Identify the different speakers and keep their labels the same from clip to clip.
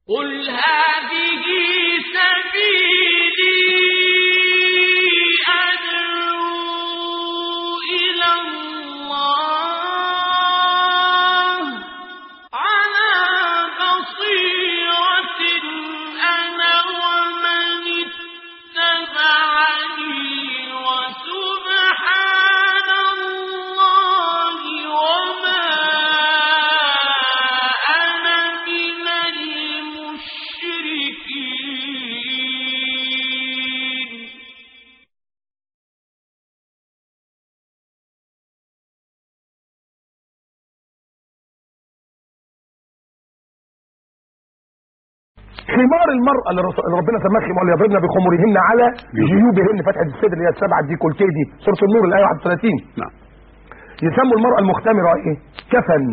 Speaker 1: قل هذه سبيلي أدعو إلى الله على بصيرة أنا ومن اتبعني وسبحان الله وما أنا من المشركين
Speaker 2: خمار المرأة اللي رس- اللي ربنا سماها خمار يضربن بخمورهن على جيوبهن فتحة الصدر اللي هي السبعة دي كولتيه دي سورة النور الآية 31
Speaker 3: نعم
Speaker 2: يسموا المرأة المختمرة ايه كفن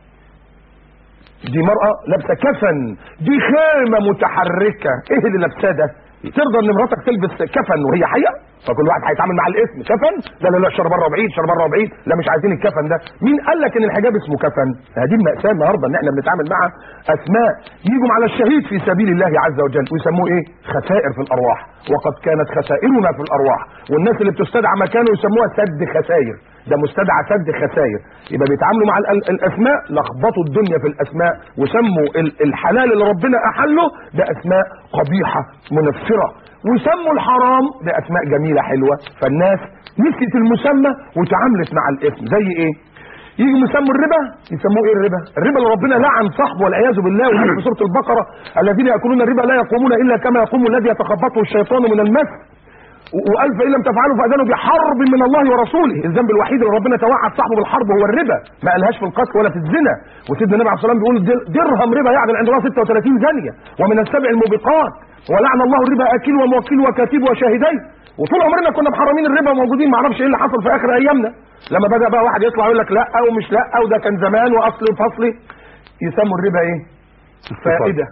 Speaker 2: دي مرأة لابسة كفن دي خيمة متحركة ايه اللي لابساه ده ترضى ان مراتك تلبس كفن وهي حية فكل واحد هيتعامل مع الاسم كفن لا لا لا شر بره بعيد شر بره بعيد لا مش عايزين الكفن ده مين قال لك ان الحجاب اسمه كفن هذه المأساة النهارده ان احنا بنتعامل مع اسماء يجوا على الشهيد في سبيل الله عز وجل ويسموه ايه خسائر في الارواح وقد كانت خسائرنا في الارواح والناس اللي بتستدعى مكانه يسموها سد خسائر ده مستدعى سد خسائر يبقى بيتعاملوا مع ال- ال- الاسماء لخبطوا الدنيا في الاسماء وسموا ال- الحلال اللي ربنا احله ده اسماء قبيحه منفره وسموا الحرام ده اسماء جميله حلوه فالناس نسيت المسمى وتعاملت مع الاسم زي ايه يجوا يسموا الربا يسموه ايه الربا الربا اللي ربنا لعن صاحبه والعياذ بالله ويقول في سوره البقره الذين ياكلون الربا لا يقومون الا كما يقوم الذي يتخبطه الشيطان من المس وقال فان لم تفعلوا فاذنوا بحرب من الله ورسوله الذنب الوحيد اللي ربنا توعد صاحبه بالحرب هو الربا ما قالهاش في القتل ولا في الزنا وسيدنا النبي عليه الصلاه والسلام بيقول در- درهم ربا يعدل عند الله 36 زانيه ومن السبع الموبقات ولعن الله الربا اكل وموكل وكاتب وشاهدين وطول عمرنا كنا محرمين الربا وموجودين ما اعرفش ايه اللي حصل في اخر ايامنا لما بدا بقى واحد يطلع يقول لك لا ومش لا وده كان زمان واصلي وفصلي يسموا الربا ايه فائده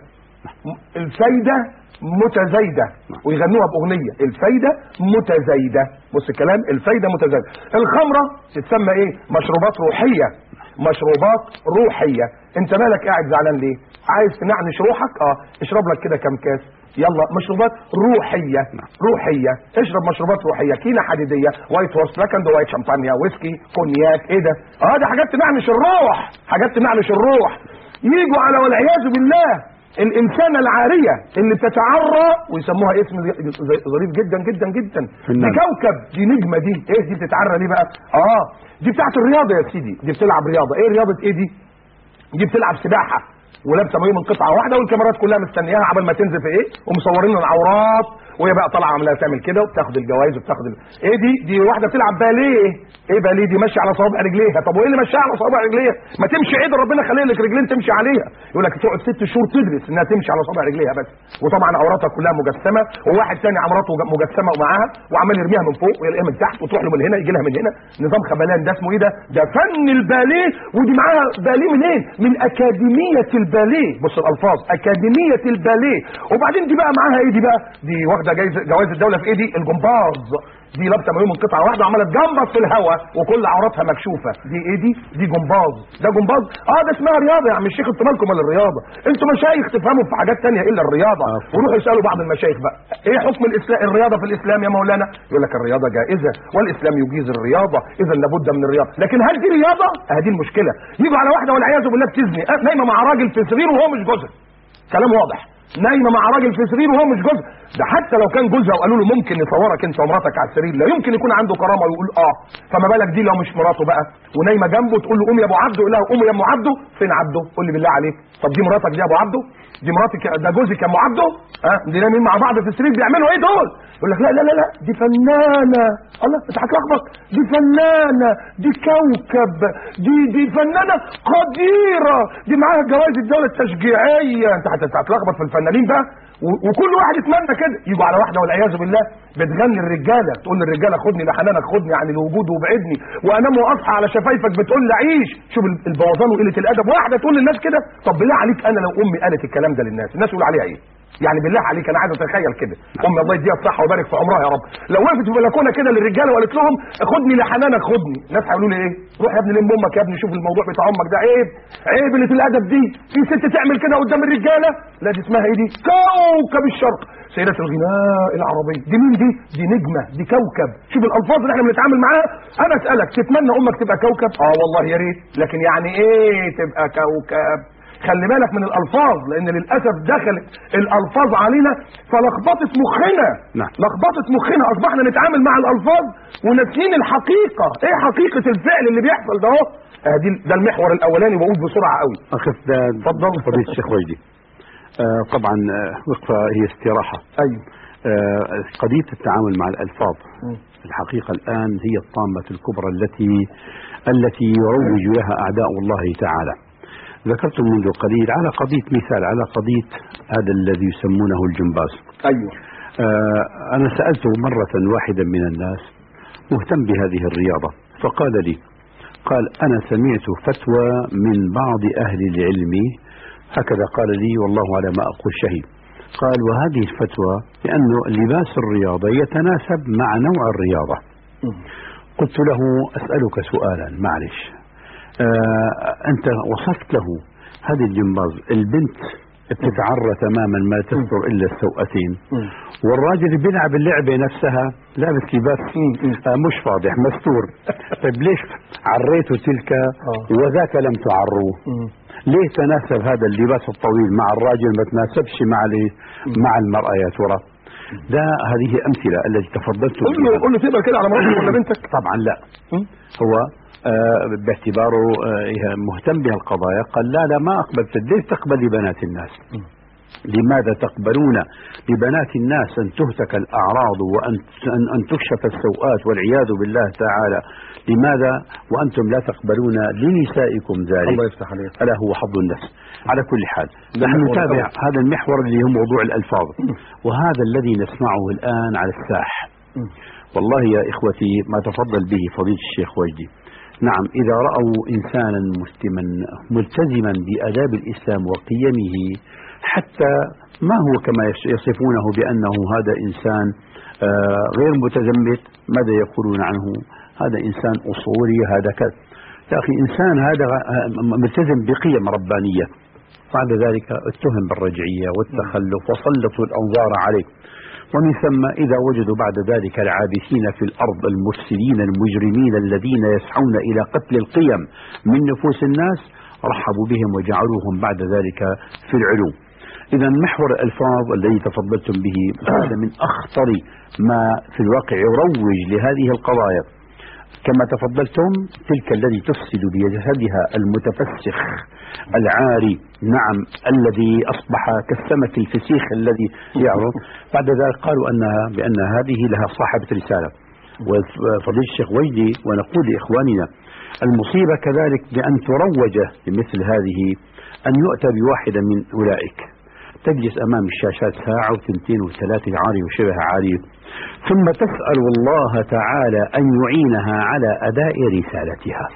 Speaker 2: الفايده متزايده ويغنوها باغنيه الفايده متزايده بص الكلام الفايده متزايده الخمره تتسمى ايه مشروبات روحيه مشروبات روحيه انت مالك قاعد زعلان ليه عايز تنعنش روحك اه اشرب لك كده كام كاس يلا مشروبات روحيه روحيه اشرب مشروبات روحيه كينا حديديه وايت هورس لاكند وايت شامبانيا ويسكي كونياك ايه ده اه ده حاجات تنعنش الروح حاجات تنعنش الروح يجوا على والعياذ بالله الانسانه العاريه اللي بتتعرى ويسموها اسم ظ- ظ- ظريف جدا جدا جدا
Speaker 3: في
Speaker 2: دي
Speaker 3: النار.
Speaker 2: كوكب دي نجمه دي ايه دي بتتعرى ليه بقى اه دي بتاعت الرياضه يا سيدي دي بتلعب رياضه ايه رياضه ايه دي دي بتلعب سباحه ولابسه مايو من قطعه واحده والكاميرات كلها مستنياها عبال ما تنزل في ايه ومصورين العورات وهي بقى طالعه عامله تعمل كده وبتاخد الجوائز وبتاخد ال... ايه دي دي واحده بتلعب باليه ايه باليه دي ماشيه على صوابع رجليها طب وايه اللي ماشيه على صوابع رجليها ما تمشي عيد ربنا خلي لك رجلين تمشي عليها يقول لك تقعد ست شهور تدرس انها تمشي على صوابع رجليها بس وطبعا عوراتها كلها مجسمه وواحد تاني عمراته مجسمه ومعاها وعمال يرميها من فوق ويلاقيها من تحت وتروح له من هنا يجي لها من هنا نظام خبلان ده اسمه ايه ده ده فن الباليه ودي معاها باليه منين من اكاديميه الباليه بص الالفاظ اكاديميه الباليه وبعدين دي بقى معاها ايه دي بقى دي واخده جايزه جوائز الدوله في ايه دي الجمباز دي لابسه مايو من قطعه واحده وعماله تجمبز في الهواء وكل عوراتها مكشوفه دي ايه دي دي جمباز ده جمباز اه ده اسمها رياضه يا عم الشيخ انتوا مالكم ولا الرياضه انتوا مشايخ تفهموا في حاجات تانية الا الرياضه
Speaker 3: آه.
Speaker 2: وروحوا يسالوا بعض المشايخ بقى ايه حكم الاسلام الرياضه في الاسلام يا مولانا يقول لك الرياضه جائزه والاسلام يجيز الرياضه اذا لابد من الرياضه لكن هل دي رياضه هذه المشكله يجوا على واحده والعياذ بالله بتزني آه، نايمه مع راجل في سرير وهو مش جوزها كلام واضح نايمه مع راجل في سرير وهو مش جوزها ده حتى لو كان جوزها وقالوا له ممكن يصورك انت ومراتك على السرير لا يمكن يكون عنده كرامه ويقول اه فما بالك دي لو مش مراته بقى ونايمه جنبه تقول له قوم يا ابو عبده يقول لها قوم يا ام عبده فين عبده قول لي بالله عليك طب دي مراتك دي يا ابو عبده دي مراتك ده جوزك يا ام عبده ها دي نايمين مع بعض في السرير بيعملوا ايه دول يقول لك لا لا لا لا دي فنانه الله انت هتلخبط دي فنانه دي كوكب دي دي فنانه قديره دي معاها جوائز الدوله التشجيعيه انت هت- هتلخبط في الفنانين بقى و- وكل واحد يتمنى كده يجوا على واحده والعياذ بالله بتغني الرجاله تقول للرجاله خدني لحنانك خدني عن الوجود وابعدني وانام واصحى على شفايفك بتقول لي عيش شوف ال- البوظان وقله الادب واحده تقول للناس كده طب بالله عليك انا لو امي قالت الكلام ده للناس الناس يقول عليها ايه يعني بالله عليك انا عايز اتخيل كده ام الله يديها الصحه ويبارك في عمرها يا رب لو وقفت في البلكونه كده للرجاله وقالت لهم خدني لحنانك خدني الناس هيقولوا لي ايه روح يا ابني لم امك يا ابني شوف الموضوع بتاع امك ده عيب عيب اللي في الادب دي في ست تعمل كده قدام الرجاله لا دي اسمها ايه دي كوكب الشرق سيدة الغناء العربية دي مين دي دي نجمة دي كوكب شوف الألفاظ اللي احنا بنتعامل معاها أنا أسألك تتمنى أمك تبقى كوكب اه والله يا ريت لكن يعني إيه تبقى كوكب خلي بالك من الألفاظ لأن للأسف دخلت الألفاظ علينا فلخبطت مخنا
Speaker 3: نعم.
Speaker 2: لخبطت مخنا أصبحنا نتعامل مع الألفاظ وناسيين الحقيقة إيه حقيقة الفعل اللي بيحصل ده أهو آه دي ده المحور الأولاني بقول بسرعة قوي
Speaker 3: اخي فدان
Speaker 2: اتفضل.
Speaker 3: فضيله الشيخ وجدي آه طبعا آه وقفه هي استراحه
Speaker 2: أيوه
Speaker 3: آه قضيه التعامل مع الالفاظ
Speaker 2: مم.
Speaker 3: الحقيقه الان هي الطامه الكبرى التي التي يروج لها اعداء الله تعالى ذكرت منذ قليل على قضيه مثال على قضيه هذا الذي يسمونه الجمباز
Speaker 2: أيوه
Speaker 3: آه أنا سألته مرة واحدا من الناس مهتم بهذه الرياضة فقال لي قال أنا سمعت فتوى من بعض أهل العلم هكذا قال لي والله على ما أقول شهيد قال وهذه الفتوى لأن لباس الرياضة يتناسب مع نوع الرياضة
Speaker 2: مم.
Speaker 3: قلت له أسألك سؤالا معلش آه أنت وصفت له هذه الجمباز البنت بتتعرى تماما ما تستر إلا السوأتين
Speaker 2: مم.
Speaker 3: والراجل بيلعب اللعبة نفسها لابس لباس آه مش فاضح مستور طيب ليش عريته تلك وذاك لم تعروه
Speaker 2: مم.
Speaker 3: ليه تناسب هذا اللباس الطويل مع الراجل ما تناسبش مع ال- مع المرأة يا ترى ده هذه أمثلة التي تفضلت
Speaker 2: قول له
Speaker 3: بها.
Speaker 2: قول له تقبل كده على مراتك ولا بنتك
Speaker 3: طبعا لا
Speaker 2: مم.
Speaker 3: هو آه، باعتباره آه، مهتم بهالقضايا قال لا لا ما أقبل ليش تقبل لبنات الناس لماذا تقبلون لبنات الناس أن تهتك الأعراض وأن أن- أن تكشف السوءات والعياذ بالله تعالى لماذا وأنتم لا تقبلون لنسائكم ذلك
Speaker 2: الله يفتح عليك
Speaker 3: ألا هو حظ النفس على كل حال
Speaker 2: ده
Speaker 3: نحن
Speaker 2: المحور
Speaker 3: نتابع
Speaker 2: الأول.
Speaker 3: هذا المحور اللي هو موضوع الألفاظ وهذا الذي نسمعه الآن على الساح
Speaker 2: مم.
Speaker 3: والله يا إخوتي ما تفضل به فضيلة الشيخ وجدي نعم إذا رأوا إنسانا مسلما ملتزما بآداب الإسلام وقيمه حتى ما هو كما يس- يصفونه بأنه هذا إنسان آه، غير متزمت ماذا يقولون عنه هذا إنسان أصولي هذا كذا يا أخي إنسان هذا آه، ملتزم بقيم ربانية بعد ذلك اتهم بالرجعية والتخلف وسلطوا الأنظار عليه ومن ثم إذا وجدوا بعد ذلك العابثين في الأرض المفسدين المجرمين الذين يسعون إلى قتل القيم من نفوس الناس رحبوا بهم وجعلوهم بعد ذلك في العلوم إذا محور الألفاظ الذي تفضلتم به هذا من أخطر ما في الواقع يروج لهذه القضايا كما تفضلتم تلك الذي تفسد بجسدها المتفسخ العاري نعم الذي أصبح كالسمك الفسيخ الذي يعرض بعد ذلك قالوا أنها بأن هذه لها صاحبة رسالة وفضيل الشيخ ويدي ونقول لإخواننا المصيبة كذلك بأن تروج لمثل هذه أن يؤتى بواحدة من أولئك تجلس أمام الشاشات ساعة وثنتين وثلاثة عاري وشبه عاري ثم تسأل الله تعالى أن يعينها على أداء رسالتها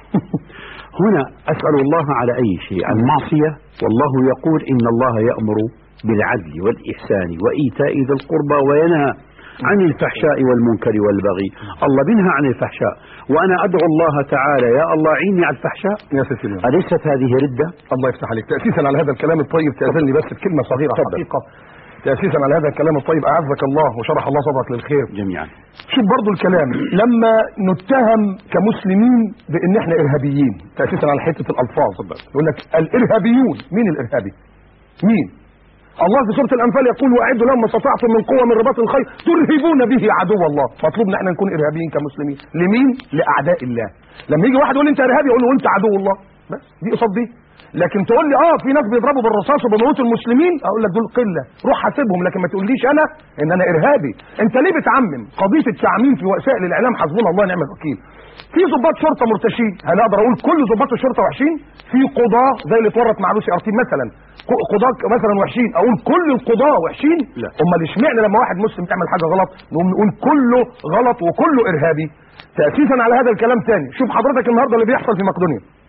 Speaker 3: هنا أسأل الله على أي شيء المعصية والله يقول إن الله يأمر بالعدل والإحسان وإيتاء ذي القربى وينهى عن الفحشاء والمنكر والبغي الله بينهى عن الفحشاء وأنا أدعو الله تعالى يا الله عيني على الفحشاء
Speaker 2: يا سيدي الله.
Speaker 3: أليست هذه ردة
Speaker 2: الله يفتح عليك تأسيسا على هذا الكلام الطيب تأذن لي بس بكلمة صغيرة
Speaker 3: تفضل.
Speaker 2: حقيقة تأسيسا على هذا الكلام الطيب أعزك الله وشرح الله صدرك للخير
Speaker 3: جميعا
Speaker 2: شوف برضو الكلام لما نتهم كمسلمين بان احنا ارهابيين تاسيسا على حته الالفاظ يقول لك الارهابيون مين الارهابي مين الله في سوره الانفال يقول واعدوا لهم ما استطعتم من قوه من رباط الخيل ترهبون به عدو الله مطلوب ان احنا نكون ارهابيين كمسلمين لمين لاعداء الله لما يجي واحد يقول لي انت ارهابي اقول له انت عدو الله بس دي قصاد دي لكن تقول لي اه في ناس بيضربوا بالرصاص وبيموتوا المسلمين اقول لك دول قله روح حاسبهم لكن ما تقوليش انا ان انا ارهابي انت ليه بتعمم قضيه التعميم في وسائل الاعلام حسبنا الله ونعم الوكيل في ضباط شرطه مرتشين هل اقدر اقول كل ضباط الشرطه وحشين في قضاه زي اللي اتورط مع لوسي ارتين مثلا ق- قضاه مثلا وحشين اقول كل القضاه وحشين
Speaker 3: لا.
Speaker 2: امال اشمعنى لما واحد مسلم يعمل حاجه غلط نقوم نقول كله غلط وكله ارهابي تاسيسا على هذا الكلام تاني شوف حضرتك النهارده اللي بيحصل في مقدونيا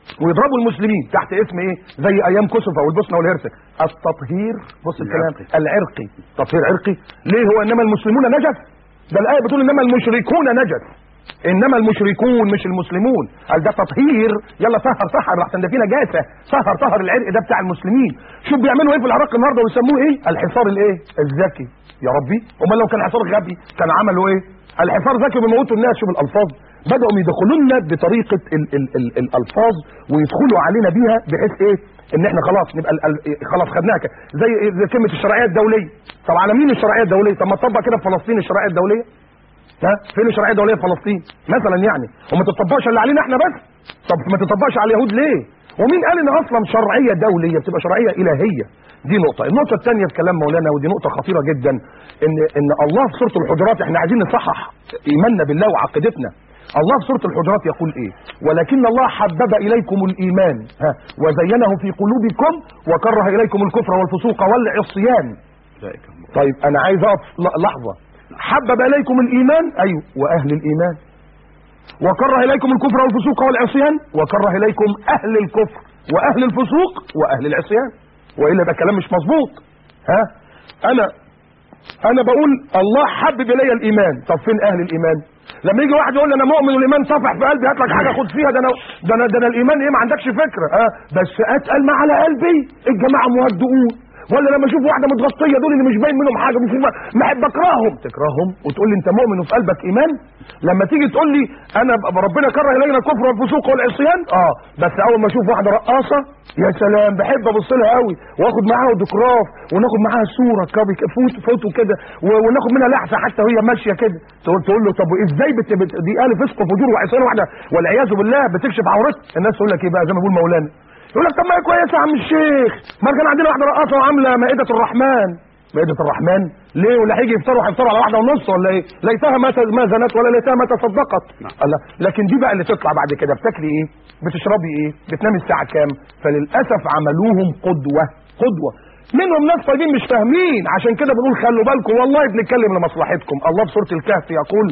Speaker 2: ويضربوا المسلمين تحت اسم ايه زي ايام كوسوفا والبوسنه والهرسك التطهير بص الكلام
Speaker 3: العرقي.
Speaker 2: العرقي تطهير عرقي ليه هو انما المسلمون نجس ده الايه بتقول انما المشركون نجس انما المشركون مش المسلمون قال ده تطهير يلا طهر طهر احسن ده في نجاسه طهر طهر العرق ده بتاع المسلمين شوف بيعملوا ايه في العراق النهارده ويسموه ايه الحصار الايه الذكي يا ربي امال لو كان حصار غبي كان عملوا ايه الحصار ذكي بيموتوا الناس شوف الالفاظ بداوا يدخلوا لنا بطريقه ال ال ال الالفاظ ويدخلوا علينا بيها بحيث ايه ان احنا خلاص نبقى ال ال خلاص خدناها كده. زي إيه؟ زي كلمه الشرعيه الدوليه طب على مين الشرعيه الدوليه طب ما تطبق كده في فلسطين الشرعيه الدوليه ها فين الشرعيه الدوليه في فلسطين مثلا يعني وما تطبقش اللي علينا احنا بس طب ما تطبقش على اليهود ليه ومين قال ان اصلا شرعيه دوليه بتبقى شرعيه الهيه دي نقطه النقطه الثانيه في كلام مولانا ودي نقطه خطيره جدا ان ان الله في سوره الحجرات احنا عايزين نصحح ايماننا بالله وعقيدتنا الله في سوره الحجرات يقول ايه ولكن الله حبب اليكم الايمان ها وزينه في قلوبكم وكره اليكم الكفر والفسوق والعصيان
Speaker 3: أولئك هم
Speaker 2: طيب انا عايز اقف ل- لحظه حبب اليكم الايمان ايوه واهل الايمان وكره اليكم الكفر والفسوق والعصيان وكره اليكم اهل الكفر واهل الفسوق واهل العصيان والا ده كلام مش مظبوط ها انا انا بقول الله حبب الي الايمان طب فين اهل الايمان لما يجي واحد يقول لي انا مؤمن والايمان طفح في قلبي هات لك حاجه خد فيها ده انا ده انا ده انا الايمان ايه ما عندكش فكره ها بس اتقل ما على قلبي الجماعه مهدئون ولا لما اشوف واحده متغطيه دول اللي مش باين منهم حاجه مش ما احب اكرههم تكرههم وتقول لي انت مؤمن وفي قلبك ايمان لما تيجي تقول لي انا ب- ربنا كره الينا الكفر والفسوق والعصيان اه بس اول ما اشوف واحده رقاصه يا سلام بحب ابص لها قوي واخد معاها اوتوجراف وناخد معاها صوره كابي فوتو فوتو كده و- وناخد منها لحظه حتى وهي ماشيه كده تقول تقول له طب ازاي بت... بت... دي قال فسق وفجور وعصيان واحده والعياذ بالله بتكشف عورتها الناس تقول لك ايه بقى زي ما بيقول مولانا يقول لك طب ما هي كويسه يا عم الشيخ ما كان عندنا واحده رقاصه وعامله مائده الرحمن مائده الرحمن ليه ولا هيجي يفطروا هيفطروا على واحده ونص ولا ايه ليتها ما ت- ما زنت ولا ليتها ما تصدقت الله لكن دي بقى اللي تطلع بعد كده بتاكلي ايه بتشربي ايه بتنامي الساعه كام فللاسف عملوهم قدوه قدوه منهم ناس طيبين مش فاهمين عشان كده بنقول خلوا بالكم والله بنتكلم لمصلحتكم الله في سوره الكهف يقول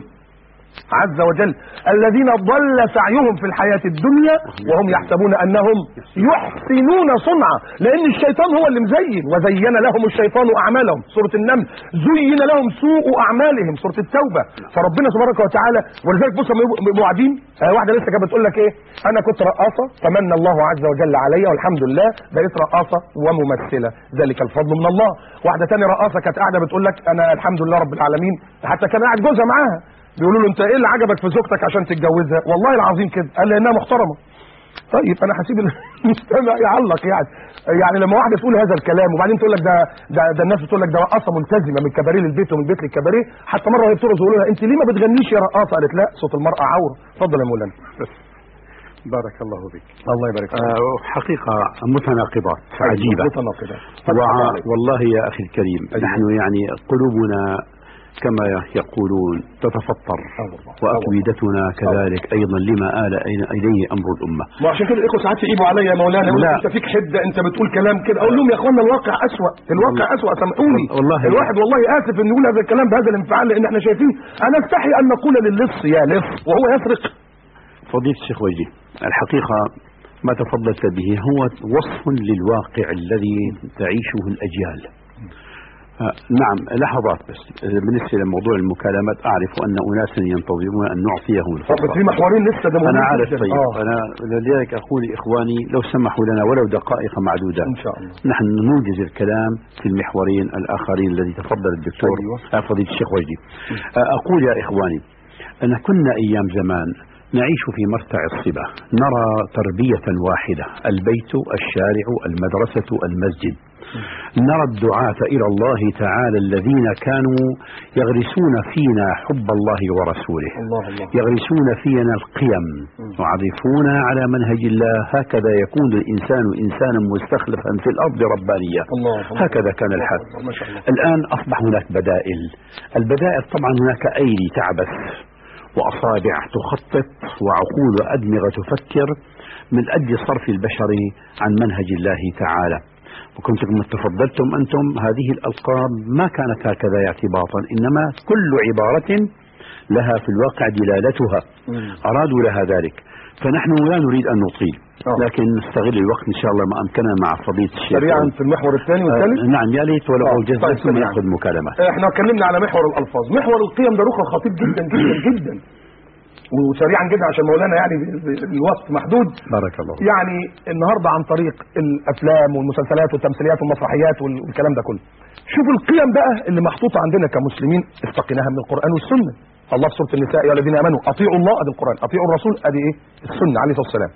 Speaker 2: عز وجل الذين ضل سعيهم في الحياة الدنيا وهم يحسبون أنهم يحسنون صنعا لأن الشيطان هو اللي مزين وزين لهم الشيطان أعمالهم سورة النمل زين لهم سوء أعمالهم سورة التوبة فربنا سبحانه وتعالى ولذلك بص لما يبقوا يبقوا قاعدين آه، واحدة لسه كانت بتقول لك إيه أنا كنت رقاصة فمن الله عز وجل علي والحمد لله بقيت رقاصة وممثلة ذلك الفضل من الله واحدة تانية رقاصة كانت قاعدة بتقول لك أنا الحمد لله رب العالمين حتى كان قاعد جوزها معاها بيقولوا له انت ايه اللي عجبك في زوجتك عشان تتجوزها والله العظيم كده قال لانها محترمه طيب انا هسيب المستمع يعلق يعني يعني لما واحده تقول هذا الكلام وبعدين تقول لك ده ده, ده الناس بتقول لك ده رقاصه ملتزمه من الكباريه للبيت ومن البيت للكباريه حتى مره وهي بترقص يقولوا لها انت ليه ما بتغنيش يا رقاصه قالت لا صوت المراه عوره اتفضل يا مولانا
Speaker 3: بارك الله بك
Speaker 2: الله يبارك فيك
Speaker 3: آه حقيقة متناقضات عجيبة
Speaker 2: متناقضة.
Speaker 3: وع- والله يا أخي الكريم
Speaker 2: أيوة.
Speaker 3: نحن يعني قلوبنا كما يقولون تتفطر
Speaker 2: الله.
Speaker 3: وأفئدتنا كذلك أيضا لما آل إليه أمر الأمة
Speaker 2: ما عشان كده الاخوه ساعات يجيبوا عليا يا مولانا يقول
Speaker 3: لا.
Speaker 2: انت فيك حده انت بتقول كلام كده اقول لهم يا اخوانا الواقع اسوا الواقع
Speaker 3: والله.
Speaker 2: اسوا سامحوني
Speaker 3: والله.
Speaker 2: الواحد والله اسف ان يقول هذا الكلام بهذا الانفعال لان احنا شايفين انا استحي ان نقول للص يا لص وهو يسرق
Speaker 3: فضيلة الشيخ وجدي الحقيقة ما تفضلت به هو وصف للواقع الذي تعيشه الأجيال آه، نعم لحظات بس آه، بالنسبة لموضوع المكالمات أعرف أن أناسا ينتظرون أن نعطيهم
Speaker 2: طب في
Speaker 3: الفرصة
Speaker 2: محورين لسه ده مهم
Speaker 3: أنا عارف
Speaker 2: جداً.
Speaker 3: طيب
Speaker 2: آه.
Speaker 3: أنا لذلك أقول إخواني لو سمحوا لنا ولو دقائق معدودة
Speaker 2: ان شاء الله
Speaker 3: نحن نوجز الكلام في المحورين الآخرين الذي تفضل الدكتور
Speaker 2: أيوة.
Speaker 3: آه، فضيلة الشيخ وجدي آه، أقول يا إخواني أن كنا أيام زمان نعيش في مرتع الصبا نرى تربية واحدة البيت الشارع المدرسة المسجد نرى الدعاة إلى الله تعالى الذين كانوا يغرسون فينا حب الله ورسوله
Speaker 2: الله الله
Speaker 3: يغرسون فينا القيم يعرفونا على منهج الله هكذا يكون الإنسان إنسانا مستخلفا في الأرض ربانية
Speaker 2: الله الله.
Speaker 3: هكذا كان الحال
Speaker 2: الله، ما شاء الله
Speaker 3: الآن أصبح هناك بدائل البدائل طبعا هناك أيدي تعبث وأصابع تخطط وعقول وأدمغة تفكر من أجل صرف البشر عن منهج الله تعالى وكنتم تفضلتم أنتم هذه الألقاب ما كانت هكذا اعتباطا إنما كل عبارة لها في الواقع دلالتها
Speaker 2: مم.
Speaker 3: أرادوا لها ذلك فنحن لا نريد أن نطيل
Speaker 2: آه.
Speaker 3: لكن نستغل الوقت إن شاء الله ما أمكننا مع فضيلة الشيخ
Speaker 2: سريعا في المحور الثاني والثالث
Speaker 3: آه نعم يا ليت ولو
Speaker 2: آه،
Speaker 3: أوجزنا
Speaker 2: طيب،
Speaker 3: ثم
Speaker 2: سريعاً.
Speaker 3: نأخذ مكالمة
Speaker 2: احنا اتكلمنا على محور الالفاظ محور القيم ده ركن خطير جدا جدا جدا وسريعا جدا عشان مولانا يعني ب- ب- الوقت محدود
Speaker 3: بارك الله
Speaker 2: يعني النهارده عن طريق الافلام والمسلسلات والتمثيليات والمسرحيات وال- والكلام ده كله شوفوا القيم بقى اللي محطوطه عندنا كمسلمين استقيناها من القران والسنه الله في سوره النساء يا الذين امنوا اطيعوا الله ادي القران اطيعوا الرسول ادي ايه السنه عليه الصلاه والسلام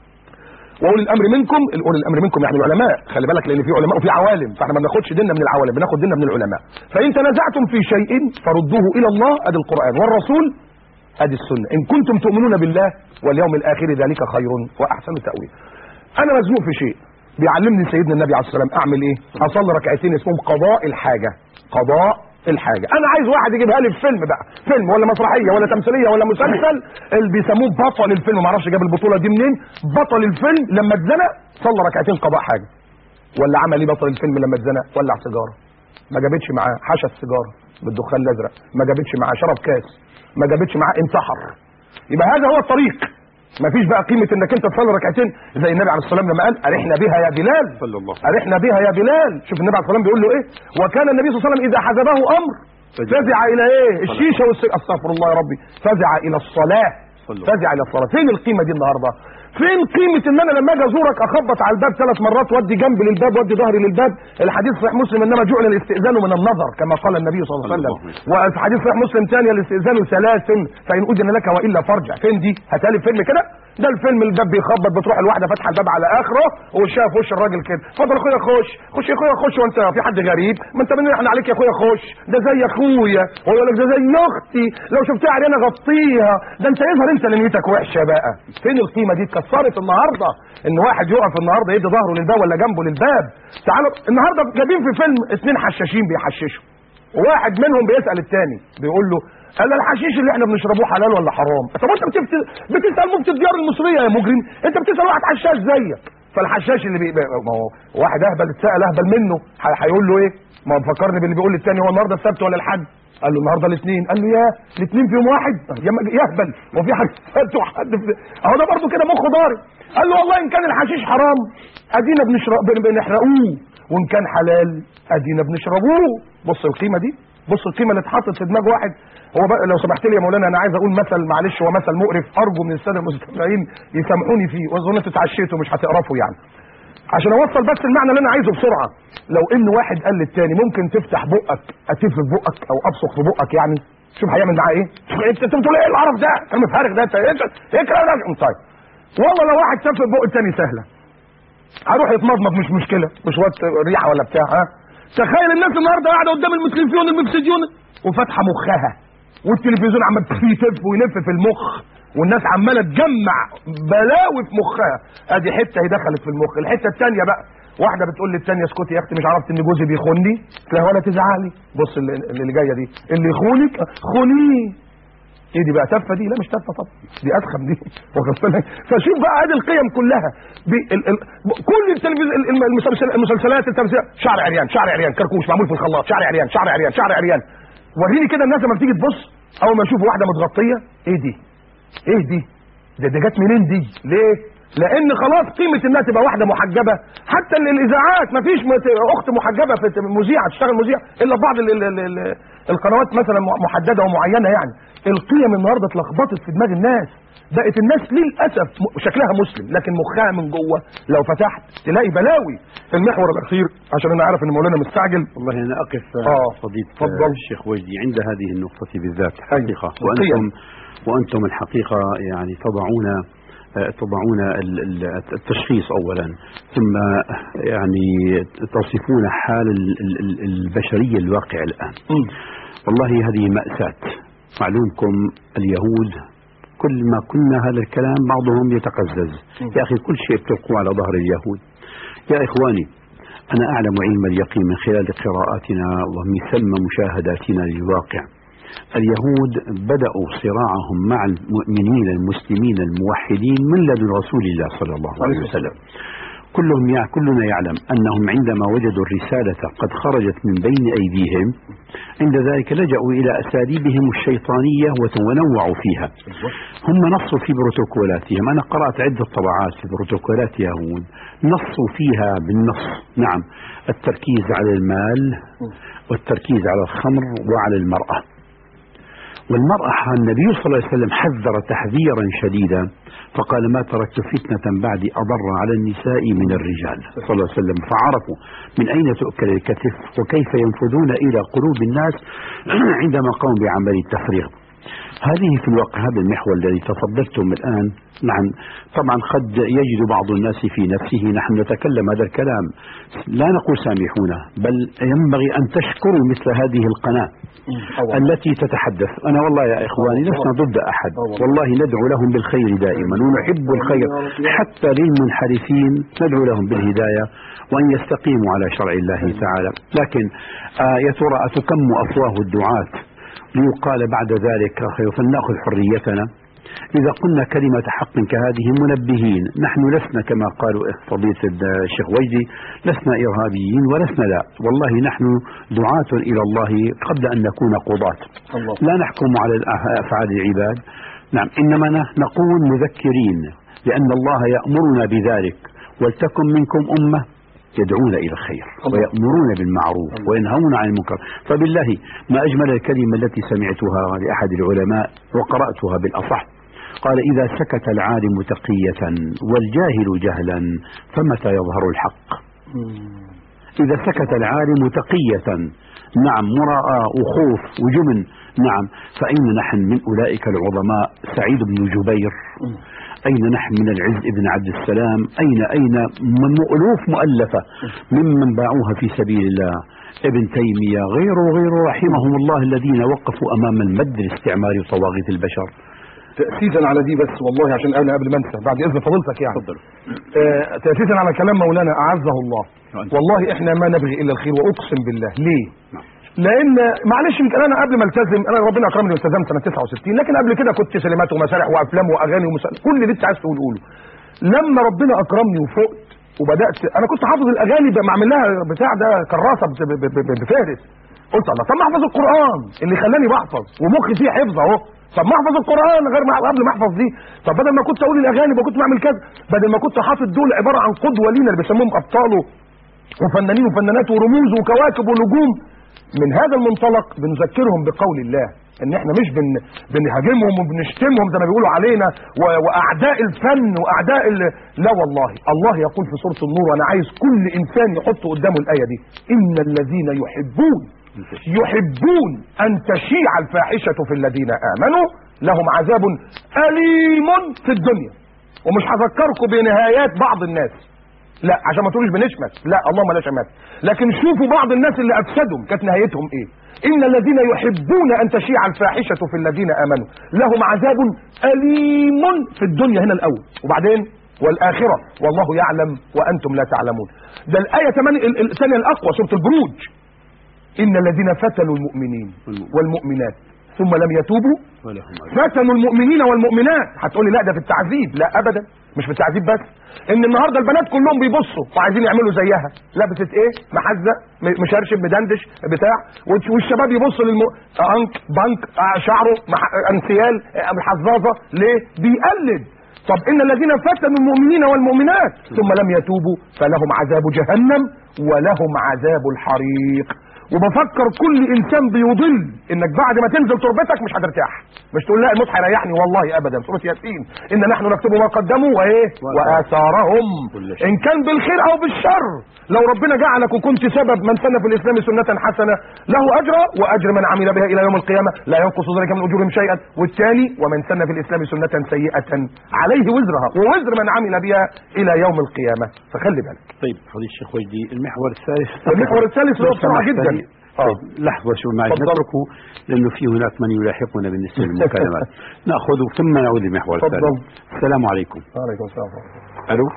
Speaker 2: واولي الامر منكم اولي الامر منكم يعني العلماء خلي بالك لان في علماء وفي عوالم فاحنا ما بناخدش ديننا من العوالم بناخد ديننا من العلماء فان تنازعتم في شيء فردوه الى الله ادي القران والرسول ادي السنه ان كنتم تؤمنون بالله واليوم الاخر ذلك خير واحسن تاويل انا مزنوق في شيء بيعلمني سيدنا النبي عليه الصلاه والسلام اعمل ايه اصلي ركعتين اسمهم قضاء الحاجه قضاء الحاجه انا عايز واحد يجيبها لي في فيلم بقى فيلم ولا مسرحيه ولا تمثيليه ولا مسلسل اللي بيسموه بطل الفيلم ما اعرفش جاب البطوله دي منين بطل الفيلم لما اتزنق صلى ركعتين قضاء حاجه ولا عمل ايه بطل الفيلم لما اتزنق ولع سيجاره ما جابتش معاه حشى السيجاره بالدخان الازرق ما جابتش معاه شرب كاس ما جابتش معاه انتحر يبقى هذا هو الطريق ما فيش بقى قيمه انك انت تصلي ركعتين زي النبي عليه الصلاه والسلام لما قال ارحنا بها يا بلال
Speaker 3: صلى الله
Speaker 2: ارحنا بها يا بلال شوف النبي عليه الصلاه والسلام بيقول له ايه وكان النبي صلى الله عليه وسلم اذا حزبه امر فزع الى ايه الشيشه والسجن استغفر الله يا ربي فزع الى الصلاه
Speaker 3: صلى
Speaker 2: فزع الى الصلاه فين القيمه دي النهارده فين قيمه ان انا لما اجي ازورك اخبط على الباب ثلاث مرات وادي جنبي للباب وادي ظهري للباب الحديث صحيح مسلم انما جعل الاستئذان من النظر كما قال النبي صلى الله عليه وسلم وفي حديث صحيح مسلم ثاني الاستئذان ثلاث فان اذن لك والا فارجع فين دي هتالي فيلم كده ده الفيلم الباب بيخبط بتروح الواحده فاتحه الباب على اخره ووشها في وش الراجل كده اتفضل يا اخويا خش خش يا اخويا خش وانت في حد غريب ما انت من احنا عليك يا اخويا خش ده زي اخويا هو يقول لك ده زي اختي لو شفتها عريانه غطيها ده انت يظهر انت اللي نيتك وحشه بقى فين القيمه دي اتكسرت النهارده ان واحد يقف النهارده يدي ظهره للباب ولا جنبه للباب تعالوا النهارده جايبين في فيلم اثنين حشاشين بيحششوا وواحد منهم بيسال الثاني بيقول له قال الحشيش اللي احنا بنشربوه حلال ولا حرام طب انت بتفت... بتسال مفتي الديار المصريه يا مجرم انت بتسال واحد حشاش زيك فالحشاش اللي بي... ما هو واحد اهبل اتسال اهبل منه ه- هيقول له ايه ما هو مفكرني باللي بيقول للتاني هو النهارده السبت ولا الحد قال له النهارده الاثنين قال له يا الاثنين فيهم واحد يا م- يهبل هو في حد سبت وحد في... اهو ده برضه كده مخه ضارب قال له والله ان كان الحشيش حرام ادينا بنشرب بن- بنحرقوه وان كان حلال ادينا بنشربوه بص القيمه دي بص القيمه اللي اتحطت في دماغ واحد هو بقى لو سمحت لي يا مولانا انا عايز اقول مثل معلش هو مثل مقرف ارجو من الساده المستمعين يسامحوني فيه واظن انتوا اتعشيتوا مش هتقرفوا يعني عشان اوصل بس المعنى اللي انا عايزه بسرعه لو ان واحد قال للتاني ممكن تفتح بقك اتف في بقك او ابصق في بقك يعني شوف هيعمل معاه ايه شوف انت أنت بتقول ايه العرف ده كلام فارغ ده انت ايه ايه الكلام ده طيب والله لو واحد تف في بق التاني سهله هروح يتمضمض مش مشكله مش وقت ريحه ولا بتاع ها تخيل الناس النهارده قاعده قدام المتلفزيون المفسديون وفاتحه مخها والتلفزيون عمال يتف ويلف في المخ والناس عماله تجمع بلاوي في مخها ادي حته هي دخلت في المخ الحته الثانيه بقى واحده بتقول للثانيه اسكتي يا اختي مش عرفت ان جوزي بيخوني لا ولا تزعلي بص اللي, اللي جايه دي اللي يخونك خونيه ايه دي بقى تفه دي لا مش تفه طبعا دي ادخم دي واخد بالك فشوف بقى هذه القيم كلها بي ال ال كل التلفزيون ال- المسلسل- المسلسلات التمثيل شعر عريان شعر عريان كركوش معمول في الخلاط شعر عريان شعر عريان شعر عريان وريني كده الناس لما بتيجي تبص اول ما يشوف واحده متغطيه ايه دي ايه دي ده ده جت منين دي ليه لان خلاص قيمه انها تبقى واحده محجبه حتى ال- الاذاعات ما فيش اخت محجبه في مذيعه تشتغل مذيع الا بعض ال ال ال ال القنوات مثلا محدده ومعينه يعني القيم النهارده اتلخبطت في دماغ الناس بقت الناس للاسف م- شكلها مسلم لكن مخها من جوه لو فتحت تلاقي بلاوي في المحور الاخير عشان انا عارف ان مولانا مستعجل
Speaker 3: والله أنا أقف
Speaker 2: آه.
Speaker 3: فضيلة
Speaker 2: تفضل.
Speaker 3: الشيخ وجدي عند هذه النقطة بالذات
Speaker 2: أيوة.
Speaker 3: حقيقة
Speaker 2: القيم.
Speaker 3: وأنتم وأنتم الحقيقة يعني تضعون آه، تضعون ال- ال- التشخيص أولا ثم يعني تصفون حال ال- ال- ال- البشرية الواقع الآن والله هذه مأساة معلومكم اليهود كل ما قلنا هذا الكلام بعضهم يتقزز يا أخي كل شيء بتلقوا على ظهر اليهود يا إخواني أنا أعلم علم اليقين من خلال قراءاتنا ومن ثم مشاهداتنا للواقع اليهود بدأوا صراعهم مع المؤمنين المسلمين الموحدين من لدن رسول الله صلى الله عليه وسلم كلهم يع... كلنا يعلم أنهم عندما وجدوا الرسالة قد خرجت من بين أيديهم عند ذلك لجأوا إلى أساليبهم الشيطانية وت- ونوعوا فيها هم نصوا في بروتوكولاتهم أنا قرأت عدة طبعات في بروتوكولات يهود نصوا فيها بالنص نعم التركيز على المال والتركيز على الخمر وعلى المرأة والمرأة النبي صلى الله عليه وسلم حذر تحذيرا شديدا فقال ما تركت فتنة بعد أضر على النساء من الرجال صلى الله عليه وسلم فعرفوا من أين تؤكل الكتف وكيف ينفذون إلى قلوب الناس عندما قاموا بعمل التفريغ هذه في الواقع هذا المحور الذي تفضلتم الآن نعم طبعا قد يجد بعض الناس في نفسه نحن نتكلم هذا الكلام لا نقول سامحونا بل ينبغي أن تشكروا مثل هذه القناة التي تتحدث أنا والله يا إخواني لسنا ضد أحد والله ندعو لهم بالخير دائما ونحب الخير حتى للمنحرفين ندعو لهم بالهداية وأن يستقيموا على شرع الله تعالى لكن آه يا ترى أتكم أفواه الدعاة ليقال بعد ذلك فلنأخذ حريتنا إذا قلنا كلمة حق كهذه منبهين نحن لسنا كما قالوا فضيلة الشيخ وجدي لسنا إرهابيين ولسنا لا والله نحن دعاة إلى الله قبل أن نكون قضاة
Speaker 2: الله.
Speaker 3: لا نحكم على الأف- أفعال العباد نعم إنما ن- نكون مذكرين لأن الله يأمرنا بذلك ولتكن منكم أمة يدعون إلى الخير
Speaker 2: الله.
Speaker 3: ويأمرون بالمعروف وينهون عن المنكر فبالله ما أجمل الكلمة التي سمعتها لأحد العلماء وقرأتها بالأصح قال إذا سكت العالم تقية والجاهل جهلا فمتى يظهر الحق إذا سكت العالم تقية نعم مراءة وخوف وجبن نعم فأين نحن من أولئك العظماء سعيد بن جبير أين نحن من العز بن عبد السلام أين أين من ألوف مؤلفة ممن باعوها في سبيل الله ابن تيمية غيره وغيره رحمهم الله الذين وقفوا أمام المد الاستعماري وطواغيت البشر
Speaker 2: تأسيسا على دي بس والله عشان انا قبل ما انسى بعد اذن فضيلتك يعني
Speaker 3: تفضل.
Speaker 2: آه تأسيسا على كلام مولانا اعزه الله
Speaker 3: نعم.
Speaker 2: والله احنا ما نبغي الا الخير واقسم بالله ليه
Speaker 3: نعم.
Speaker 2: لان معلش يمكن انا قبل ما التزم انا ربنا اكرمني والتزمت سنه 69 لكن قبل كده كنت سينمات ومسارح وافلام واغاني ومسارح كل اللي انت عايز تقوله قوله لما ربنا اكرمني وفقت وبدات انا كنت حافظ الاغاني بعمل لها بتاع ده كراسه بت- ب- ب- ب- بفهرس قلت الله طب ما احفظ القران اللي خلاني بحفظ ومخي فيه حفظ اهو طب ما احفظ القران غير ما قبل ما احفظ دي طب بدل ما كنت اقول الاغاني ما كنت بعمل كذا بدل ما كنت حاطط دول عباره عن قدوه لينا اللي بيسموهم ابطال وفنانين وفنانات ورموز وكواكب ونجوم من هذا المنطلق بنذكرهم بقول الله ان احنا مش بن بنهاجمهم وبنشتمهم زي ما بيقولوا علينا و... واعداء الفن واعداء ال... لا والله الله يقول في سوره النور وانا عايز كل انسان يحط قدامه الايه دي ان الذين يحبون يحبون ان تشيع الفاحشه في الذين امنوا لهم عذاب اليم في الدنيا ومش هذكركم بنهايات بعض الناس لا عشان ما تقولوش بنشمت لا اللهم لا شمات لكن شوفوا بعض الناس اللي افسدهم كانت نهايتهم ايه ان الذين يحبون ان تشيع الفاحشه في الذين امنوا لهم عذاب اليم في الدنيا هنا الاول وبعدين والاخره والله يعلم وانتم لا تعلمون ده الايه 8 ال- ال- الثانيه الاقوى سوره البروج ان الذين فتنوا المؤمنين والمؤمنات ثم لم يتوبوا فتنوا المؤمنين والمؤمنات هتقولي لا ده في التعذيب لا ابدا مش في التعذيب بس ان النهارده البنات كلهم بيبصوا وعايزين يعملوا زيها لبست ايه محزه م- مشرشب مدندش بتاع والش- والشباب يبصوا للم انك بنك آه، شعره مح- انسيال آه، حظاظه ليه بيقلد طب ان الذين فتنوا المؤمنين والمؤمنات ثم لم يتوبوا فلهم عذاب جهنم ولهم عذاب الحريق وبفكر كل انسان بيضل انك بعد ما تنزل تربتك مش هترتاح مش تقول لا الموت هيريحني والله ابدا سوره ياسين ان نحن نكتب ما قدموا وايه واثارهم
Speaker 3: كل شيء.
Speaker 2: ان كان بالخير او بالشر لو ربنا جعلك وكنت سبب من سن في الاسلام سنه حسنه له اجر واجر من عمل بها الى يوم القيامه لا ينقص ذلك من اجورهم شيئا والثاني ومن سن في الاسلام سنه سيئه عليه وزرها ووزر من عمل بها الى يوم القيامه فخلي بالك
Speaker 3: طيب فضيلة الشيخ وجدي المحور الثالث
Speaker 2: المحور الثالث
Speaker 3: لو
Speaker 2: هو بسرعه
Speaker 3: سمحت
Speaker 2: جدا
Speaker 3: لي. طيب لحظة شو معي
Speaker 2: تفضل.
Speaker 3: نتركه لأنه في هناك من يلاحقنا بالنسبة للمكالمات نأخذه ثم نعود للمحور
Speaker 2: تفضل.
Speaker 3: الثالث السلام عليكم
Speaker 2: وعليكم السلام ورحمة الله.
Speaker 3: ألو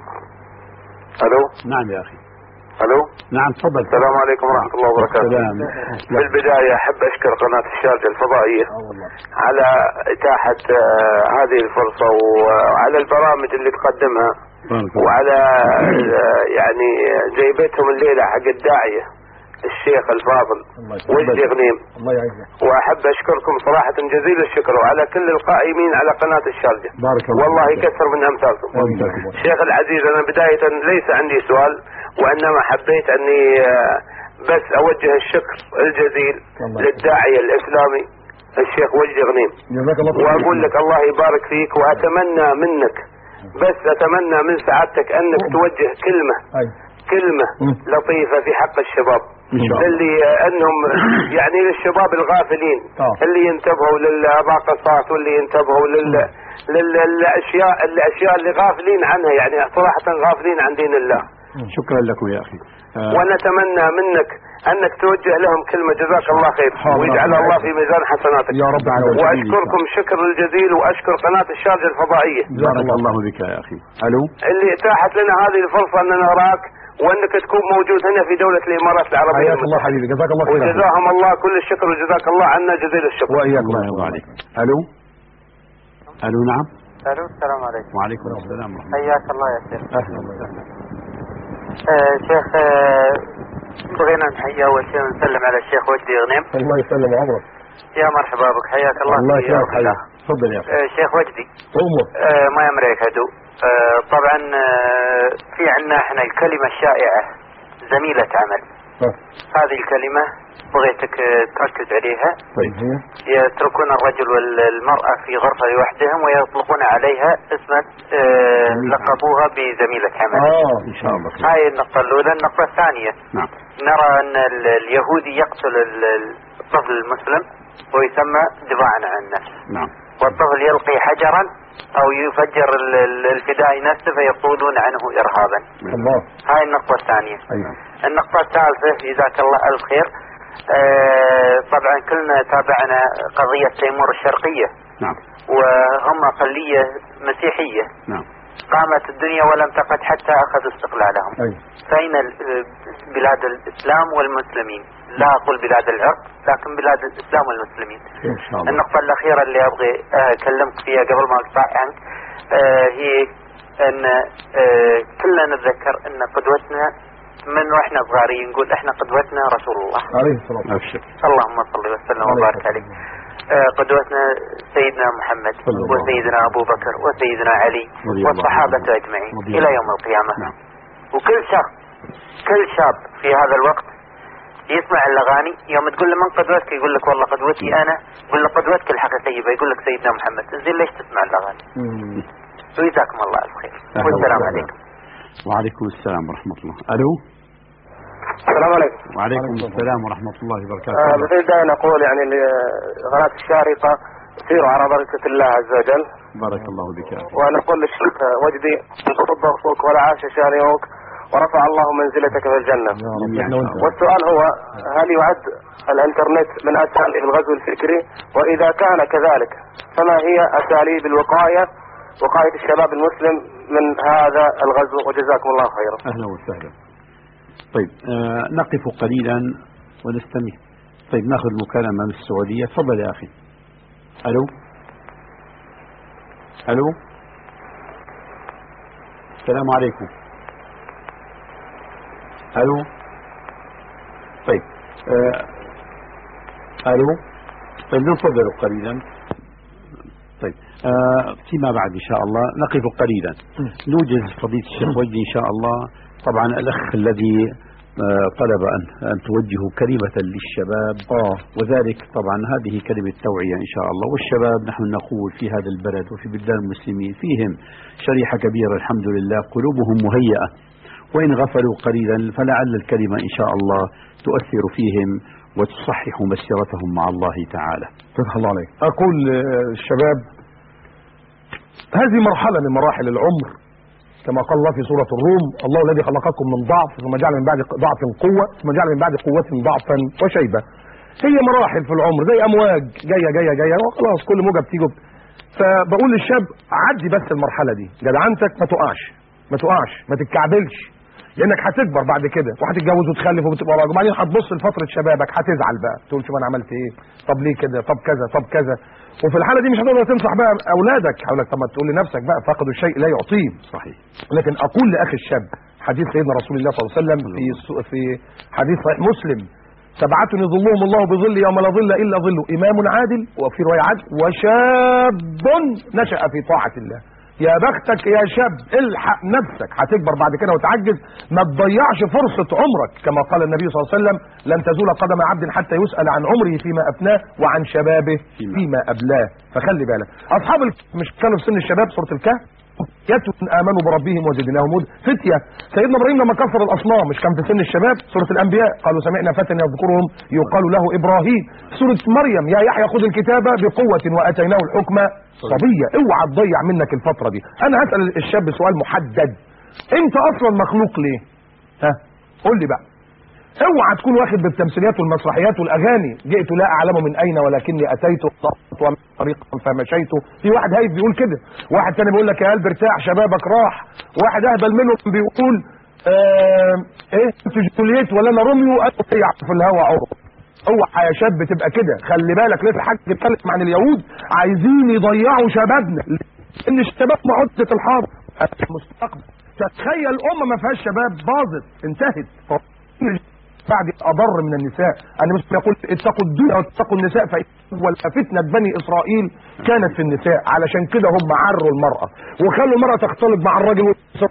Speaker 4: الو
Speaker 3: نعم يا أخي
Speaker 4: الو
Speaker 3: نعم تفضل
Speaker 4: السلام عليكم ورحمه الله وبركاته
Speaker 3: السلام
Speaker 4: في البدايه احب اشكر قناه الشارجه الفضائيه على اتاحه آه، هذه الفرصه وعلى البرامج اللي تقدمها
Speaker 3: بارك الله.
Speaker 4: وعلى آه، يعني جايبتهم الليله حق الداعيه الشيخ الفاضل
Speaker 2: الله يسلمك.
Speaker 4: وجدي غنيم
Speaker 2: الله يعزك
Speaker 4: واحب اشكركم صراحه جزيل الشكر وعلى كل القائمين على قناه الشارجه
Speaker 2: بارك الله
Speaker 4: والله
Speaker 2: فيك.
Speaker 4: يكثر من امثالكم
Speaker 2: آمين.
Speaker 4: شيخ العزيز انا بدايه ليس عندي سؤال وانما حبيت اني آه، بس اوجه الشكر الجزيل
Speaker 2: الله
Speaker 4: للداعيه الاسلامي الشيخ وجدي غنيم
Speaker 2: جزاك الله خير.
Speaker 4: واقول لك الله يبارك فيك واتمنى منك بس اتمنى من سعادتك انك توجه كلمه
Speaker 2: أي.
Speaker 4: كلمه
Speaker 2: مم.
Speaker 4: لطيفه في حق الشباب
Speaker 3: إن شاء الله.
Speaker 4: اللي انهم يعني للشباب الغافلين
Speaker 2: آه.
Speaker 4: اللي ينتبهوا للراقصات واللي ينتبهوا لل للاشياء الاشياء اللي غافلين عنها يعني صراحه غافلين عن دين الله
Speaker 3: شكرا لكم يا اخي آه،
Speaker 4: ونتمنى منك انك توجه لهم كلمه جزاك الله خير
Speaker 2: حاضر.
Speaker 4: ويجعل الله في ميزان حسناتك
Speaker 2: يا رب العالمين.
Speaker 4: واشكركم شكر الجزيل واشكر قناه الشارجه الفضائيه
Speaker 2: جزاك
Speaker 3: بارك الله بك يا اخي الو
Speaker 4: اللي اتاحت لنا هذه الفرصه ان نراك وانك تكون موجود هنا في دوله الامارات العربيه
Speaker 2: حياك الله
Speaker 4: المتحدة.
Speaker 2: حبيبي جزاك الله خير
Speaker 4: وجزاهم الله كل الشكر وجزاك الله عنا جزيل الشكر
Speaker 2: واياك
Speaker 3: الله يرضى عليك الو الو نعم
Speaker 5: الو السلام عليكم
Speaker 3: وعليكم السلام ورحمه الله
Speaker 5: حياك الله يا شيخ
Speaker 3: اهلا وسهلا
Speaker 5: آه شيخ آه بغينا نحيي اول شيء ونسلم على الشيخ وجدي غنيم
Speaker 2: الله يسلم عمرك
Speaker 5: يا مرحبا بك حياك الله
Speaker 2: الله
Speaker 5: في
Speaker 2: يكرمك
Speaker 5: الله.
Speaker 2: حبيبي
Speaker 3: تفضل يا اخي
Speaker 5: آه شيخ وجدي
Speaker 2: امك
Speaker 5: آه ما يمريك عدو آه طبعا آه في عندنا احنا الكلمة الشائعة زميلة عمل
Speaker 2: ها.
Speaker 5: هذه الكلمة بغيتك آه، تركز عليها
Speaker 3: طيب
Speaker 2: هي؟
Speaker 5: يتركون الرجل والمرأة في غرفة لوحدهم ويطلقون عليها اسما آه لقبوها بزميلة عمل
Speaker 2: اه
Speaker 3: ان شاء الله خير.
Speaker 5: هاي النقطة الأولى النقطة الثانية
Speaker 3: نعم
Speaker 5: نرى أن ال- اليهودي يقتل ال- ال- الطفل المسلم ويسمى دفاعا عن النفس
Speaker 3: نعم
Speaker 5: والطفل يلقي حجرا أو يفجر ال- ال- الفدائي نفسه فيقولون عنه إرهابا
Speaker 2: الله
Speaker 5: هاي النقطة الثانية
Speaker 2: ايوه
Speaker 5: النقطة الثالثة جزاك الله ألف خير آه طبعا كلنا تابعنا قضية تيمور الشرقية
Speaker 3: نعم
Speaker 5: وهم أقلية مسيحية
Speaker 3: نعم
Speaker 5: قامت الدنيا ولم تقد حتى أخذوا استقلالهم
Speaker 2: ايوه
Speaker 5: فإن ال- بلاد الإسلام والمسلمين لا أقول بلاد العرق لكن بلاد الإسلام والمسلمين
Speaker 3: ان شاء الله
Speaker 5: النقطة الأخيرة اللي أبغي آه، أكلمك فيها قبل ما أقطع عنك آه، هي أن آه، كلنا نتذكر أن قدوتنا من وإحنا صغارين نقول إحنا قدوتنا رسول الله
Speaker 2: عليه الصلاه والسلام
Speaker 3: ابشر
Speaker 5: اللهم صل وسلم وبارك عليه آه، قدوتنا سيدنا محمد
Speaker 3: صلى الله عليه
Speaker 5: وسيدنا أبو بكر وسيدنا علي
Speaker 3: رضي الله
Speaker 5: والصحابة
Speaker 3: عنهم.
Speaker 5: أجمعين
Speaker 3: رضي
Speaker 5: إلى
Speaker 3: الله.
Speaker 5: يوم القيامة
Speaker 3: نعم
Speaker 5: وكل شاب كل شاب في هذا الوقت يسمع الاغاني يوم تقول له من قدوتك يقول لك والله قدوتي انا يقول له قدوتك الحقيقيه يقول لك سيدنا محمد زين ليش تسمع الاغاني
Speaker 2: مم.
Speaker 5: وجزاكم الله الف خير
Speaker 3: أهلا
Speaker 5: والسلام
Speaker 3: وسهلا.
Speaker 5: عليكم
Speaker 3: وعليكم السلام ورحمه الله الو
Speaker 4: السلام عليكم
Speaker 3: وعليكم
Speaker 2: وعليكم
Speaker 3: السلام ورحمه الله
Speaker 4: آه
Speaker 3: وبركاته
Speaker 4: ببداية أن أقول يعني لقناة الشارقة سيروا على بركة الله عز وجل
Speaker 3: بارك الله بك يا اخي
Speaker 4: ونقول للشيخ وجدي انقض ضرفك ولا عاش شانئك ورفع الله منزلتك في الجنة
Speaker 2: يا رب
Speaker 3: جميعاً
Speaker 2: احنا
Speaker 3: إن
Speaker 2: وانت
Speaker 3: شاء الله.
Speaker 4: والسؤال هو هل يعد الانترنت من اساليب الغزو الفكري واذا كان كذلك فما هي اساليب الوقايه وقايه الشباب المسلم من هذا الغزو وجزاكم الله خيرا.
Speaker 3: اهلا وسهلا طيب آه نقف قليلا ونستمع طيب ناخذ مكالمه من السعوديه تفضل يا اخي الو الو السلام عليكم الو طيب آه الو طيب ننتظر قليلا طيب آه فيما بعد ان شاء الله نقف قليلا نوجز فضيله الشيخ وجدي ان شاء الله طبعا الاخ الذي آه طلب ان ان توجهوا كلمه للشباب
Speaker 2: اه
Speaker 3: وذلك طبعا هذه كلمة توعية إن شاء الله والشباب نحن نقول في هذا البلد وفي بلدان المسلمين فيهم شريحة كبيرة الحمد لله قلوبهم مهيئة وإن غفلوا قليلا فلعل الكلمة إن شاء الله تؤثر فيهم وتصحح مسيرتهم مع الله تعالى
Speaker 2: فتح الله عليك اقول للشباب هذه مرحله من مراحل العمر كما قال الله في سوره الروم الله الذي خلقكم من ضعف ثم جعل من بعد ضعف قوه ثم جعل من بعد قوه ضعفا وشيبه هي مراحل في العمر زي امواج جايه جايه جايه وخلاص كل موجه بتيجي فبقول للشاب عدي بس المرحله دي جدعنتك ما تقعش ما تقعش ما تتكعبلش لانك هتكبر بعد كده وهتتجوز وتخلف وتبقى راجل وبعدين هتبص لفتره شبابك هتزعل بقى تقول شوف انا عملت ايه طب ليه كده طب كذا طب كذا وفي الحاله دي مش هتقدر تنصح بقى اولادك هقول لك طب ما تقول لنفسك بقى فقدوا الشيء لا يعطيه
Speaker 3: صحيح
Speaker 2: لكن اقول لاخي الشاب حديث سيدنا رسول الله صلى الله عليه وسلم في سو- في حديث صحيح مسلم سبعة يظلهم الله بظل يوم لا ظل الا ظله امام عادل وفي روايه عدل وشاب نشا في طاعه الله يا بختك يا شاب الحق نفسك هتكبر بعد كده وتعجز ما تضيعش فرصة عمرك كما قال النبي صلى الله عليه وسلم لن تزول قدم عبد حتى يسأل عن عمره فيما أفناه وعن شبابه
Speaker 3: فيما-
Speaker 2: فيما أبلاه فخلي بالك أصحاب الكهف مش كانوا في سن الشباب سورة الكهف فتية آمنوا بربهم وزدناهم هدى فتية سيدنا إبراهيم لما كسر الأصنام مش كان في سن الشباب سورة الأنبياء قالوا سمعنا فتى يذكرهم يقال له إبراهيم سورة مريم يا يحيى خذ الكتاب بقوة وأتيناه الحكم صبية اوعى تضيع منك الفترة دي أنا هسأل الشاب سؤال محدد أنت أصلا مخلوق ليه ها قول لي بقى اوعى تكون واخد بالتمثيليات والمسرحيات والاغاني جئت لا اعلم من اين ولكني اتيت ومن طريقا فمشيت في واحد هايف بيقول كده واحد تاني بيقول لك يا قلب ارتاح شبابك راح واحد اهبل منه بيقول آه ايه انت جولييت ولا انا روميو قالوا إيه في الهوا عروض اوعى يا شاب تبقى كده خلي بالك لسه حاج بيتكلم عن اليهود عايزين يضيعوا شبابنا ان الشباب معدة الحاضر المستقبل تتخيل امه ما فيهاش شباب باظت انتهت بعد اضر من النساء انا مش بقول اتقوا الدنيا واتقوا النساء فاول فتنه بني اسرائيل كانت في النساء علشان كده هم عروا المراه وخلوا المراه تختلط مع الراجل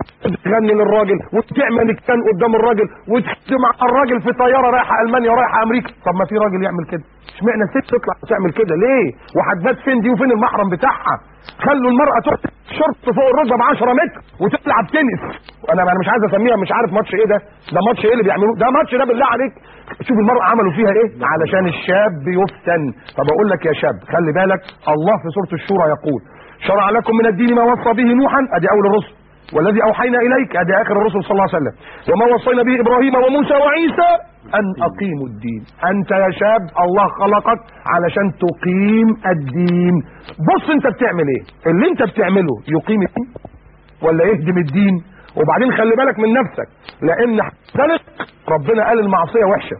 Speaker 2: وتغني للراجل وتعمل كان قدام الراجل وتخدم مع الراجل في طياره رايحه المانيا ورايحه امريكا طب ما في راجل يعمل كده اشمعنى ست تطلع تعمل كده ليه وهتبات فين دي وفين المحرم بتاعها خلوا المراه تحط شرط فوق الركبه ب 10 متر وتلعب تنس انا انا مش عايز اسميها مش عارف ماتش ايه ده ده ماتش ايه اللي بيعملوه ده ماتش ده بالله عليك شوف المرأة عملوا فيها ايه علشان الشاب يفتن طب اقول لك يا شاب خلي بالك الله في سورة الشورى يقول شرع لكم من الدين ما وصى به نوحا ادي اول الرسل والذي اوحينا اليك ادي اخر الرسل صلى الله عليه وسلم وما وصينا به ابراهيم وموسى وعيسى ان اقيموا الدين انت يا شاب الله خلقك علشان تقيم الدين بص انت بتعمل ايه اللي انت بتعمله يقيم الدين ولا يهدم الدين وبعدين خلي بالك من نفسك لان خلق ربنا قال المعصيه وحشه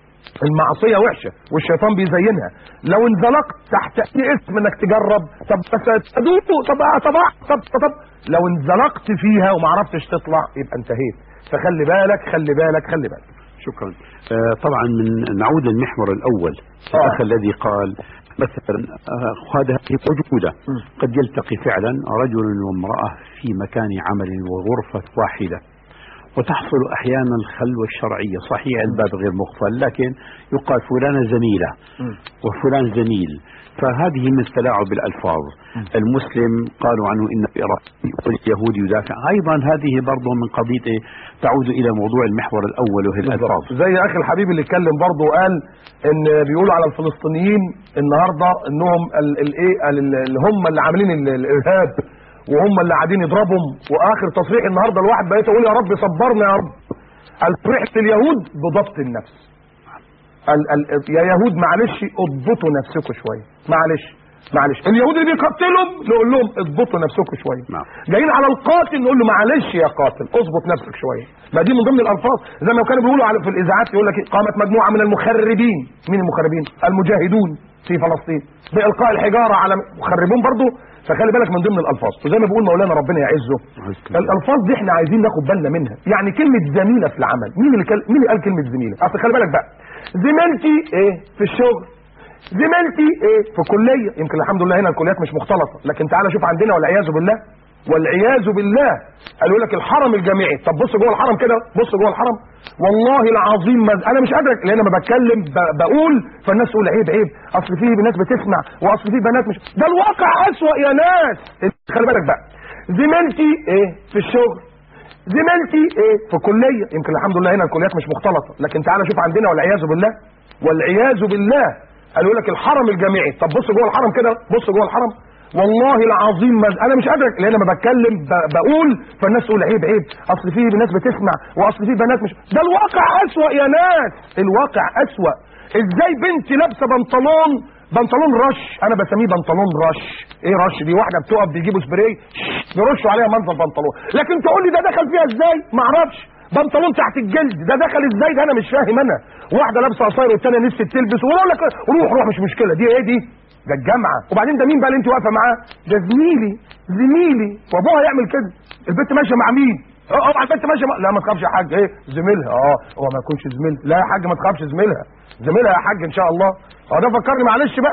Speaker 2: المعصيه وحشه والشيطان بيزينها لو انزلقت تحت اي اسم انك تجرب طب بس تدوق طب طب طب طب لو انزلقت فيها وما عرفتش تطلع يبقى انتهيت فخلي بالك خلي بالك خلي بالك
Speaker 3: شكرا آه طبعا من نعود للمحور الاول الاخ الذي قال مثلا آه، هذا موجوده قد يلتقي فعلا رجل وامراه في مكان عمل وغرفه واحده وتحصل احيانا الخلوه الشرعيه صحيح الباب غير مقفل لكن يقال فلانه زميله وفلان زميل فهذه من تلاعب الالفاظ المسلم قالوا عنه ان واليهود يدافع ايضا هذه برضه من قضيه إيه؟ تعود الى موضوع المحور الاول وهي الالفاظ
Speaker 2: زي اخي الحبيب اللي اتكلم برضه وقال ان بيقولوا على الفلسطينيين النهارده انهم ال- الايه ال- اللي هم اللي عاملين ال- الارهاب وهم اللي قاعدين يضربهم واخر تصريح النهارده الواحد بقيت اقول يا رب صبرنا يا رب الفرحة اليهود بضبط النفس ال ال يا يهود معلش اضبطوا نفسكم شويه معلش معلش اليهود اللي بيقتلهم نقول لهم اضبطوا نفسكم شويه
Speaker 3: نعم.
Speaker 2: جايين على القاتل نقول له معلش يا قاتل اضبط نفسك شويه ما دي من ضمن الالفاظ زي ما كانوا بيقولوا على في الاذاعات يقول لك إيه؟ قامت مجموعه من المخربين مين المخربين المجاهدون في فلسطين بالقاء الحجاره على مخربون برضه فخلي بالك من ضمن الالفاظ وزي ما بيقول مولانا ربنا يعزه الالفاظ دي احنا عايزين ناخد بالنا منها يعني كلمه زميله في العمل مين اللي كل... مين اللي قال كلمه زميله اصل خلي بالك بقى زميلتي ايه في الشغل زميلتي ايه في كليه يمكن الحمد لله هنا الكليات مش مختلطه لكن تعالى شوف عندنا والعياذ بالله والعياذ بالله قالوا لك الحرم الجامعي طب بص جوه الحرم كده بص جوه الحرم والله العظيم ما انا مش قادر لان لما بتكلم ب- بقول فالناس تقول عيب عيب اصل في ناس بتسمع واصل في بنات مش ده الواقع اسوأ يا ناس خلي بالك بقى زميلتي ايه في الشغل زميلتي ايه في كليه يمكن الحمد لله هنا الكليات مش مختلطه لكن تعالى شوف عندنا والعياذ بالله والعياذ بالله قالوا لك الحرم الجامعي طب بص جوه الحرم كده بص جوه الحرم والله العظيم ما انا مش قادر لان لما بتكلم ب- بقول فالناس تقول عيب عيب اصل في ناس بتسمع واصل في بنات مش ده الواقع اسوأ يا ناس الواقع اسوأ ازاي بنت لابسه بنطلون بنطلون رش انا بسميه بنطلون رش ايه رش دي واحده بتقف بيجيبوا سبراي يرشوا عليها منظر بنطلون لكن تقول لي ده دخل فيها ازاي ما اعرفش بنطلون تحت الجلد ده دخل ازاي ده انا مش فاهم انا واحده لابسه قصير والثانيه نفسها تلبس ويقول لك روح روح مش مشكله دي ايه دي ده الجامعه وبعدين ده مين بقى اللي انت واقفه معاه ده زميلي زميلي وابوها يعمل كده البنت ماشيه مع مين اه اه البنت ماشيه مع... لا ما تخافش يا حاج ايه زميلها اه هو ما يكونش زميلها لا يا حاج ما تخافش زميلها زميلها يا حاج ان شاء الله اه ده فكرني معلش بقى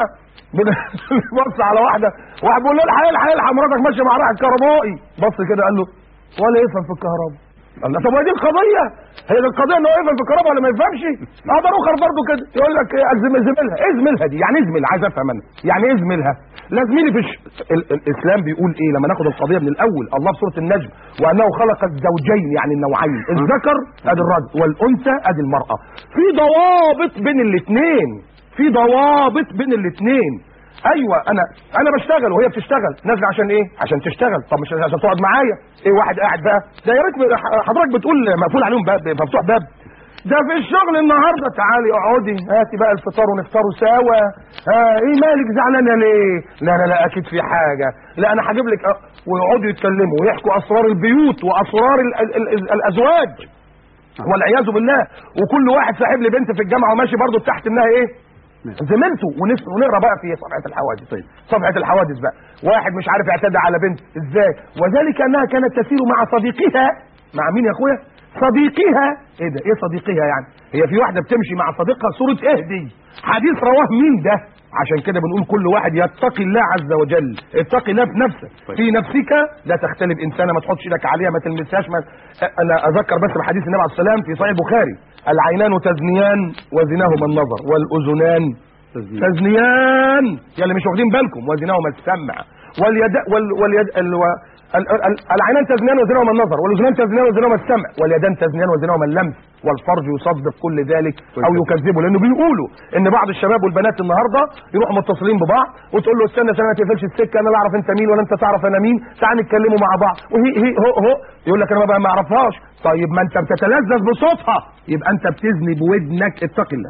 Speaker 2: بص على واحده واحد بيقول له الحق الحق الحق مراتك ماشيه مع راعي كهربائي بص كده قال له ولا يفهم في الكهرباء قال له طب هي دي القضيه هي دي القضيه ان هو يفهم في الكهرباء ولا ما يفهمش اه ده اخر برضه كده يقول لك ايه زم- زميلها ايه زميلها دي يعني ايه زميلها عايز افهم انا يعني ايه زميلها لا زميلي في الش... ال... الاسلام بيقول ايه لما ناخد القضيه من الاول الله في سوره النجم وانه خلق الزوجين يعني النوعين الذكر ادي الرجل والانثى ادي المراه في ضوابط بين الاثنين في ضوابط بين الاثنين ايوه انا انا بشتغل وهي بتشتغل نازله عشان ايه عشان تشتغل طب مش عشان تقعد معايا ايه واحد قاعد بقى ده يا ريت حضرتك بتقول مقفول عليهم باب مفتوح باب ده في الشغل النهارده تعالي اقعدي هاتي بقى الفطار ونفطروا سوا ها ايه مالك زعلانه ليه لا لا لا اكيد في حاجه لا انا هجيب لك أ- ويقعدوا يتكلموا ويحكوا اسرار البيوت واسرار ال ال ال الازواج والعياذ بالله وكل واحد ساحب لي بنت في الجامعه وماشي برضه تحت انها ايه زميلته ونف- ونقرا بقى في صفحه الحوادث
Speaker 3: طيب.
Speaker 2: صفحه الحوادث بقى واحد مش عارف يعتدي على بنت ازاي وذلك انها كانت تسير مع صديقها مع مين يا اخويا صديقها ايه ده ايه صديقها يعني هي في واحده بتمشي مع صديقها صوره اهدي حديث رواه مين ده عشان كده بنقول كل واحد يتقي الله عز وجل اتقي الله في نفسك
Speaker 3: طيب.
Speaker 2: في نفسك لا تختلف انسانه ما تحطش ايدك عليها ما تلمسهاش ما انا اذكر بس بحديث النبي عليه السلام في صحيح البخاري العينان تزنيان وزناهما النظر والاذنان
Speaker 3: تسجيل.
Speaker 2: تزنيان يا اللي مش واخدين بالكم وزناهما السمع واليد وال واليد ال ال- ال- العينان تزنيان وزناهما النظر والاذنان تزنيان وزناهما السمع واليدان تزنيان وزناهما اللمس والفرج يصدق كل ذلك او يكذبه لانه بيقولوا ان بعض الشباب والبنات النهارده يروحوا متصلين ببعض وتقول له استنى استنى ما تقفلش السكه انا لا اعرف انت مين ولا انت تعرف انا مين تعال نتكلموا مع بعض وهي هي هو هو يقول لك انا ما ما اعرفهاش طيب ما انت بتتلذذ بصوتها يبقى انت بتزني بودنك اتق الله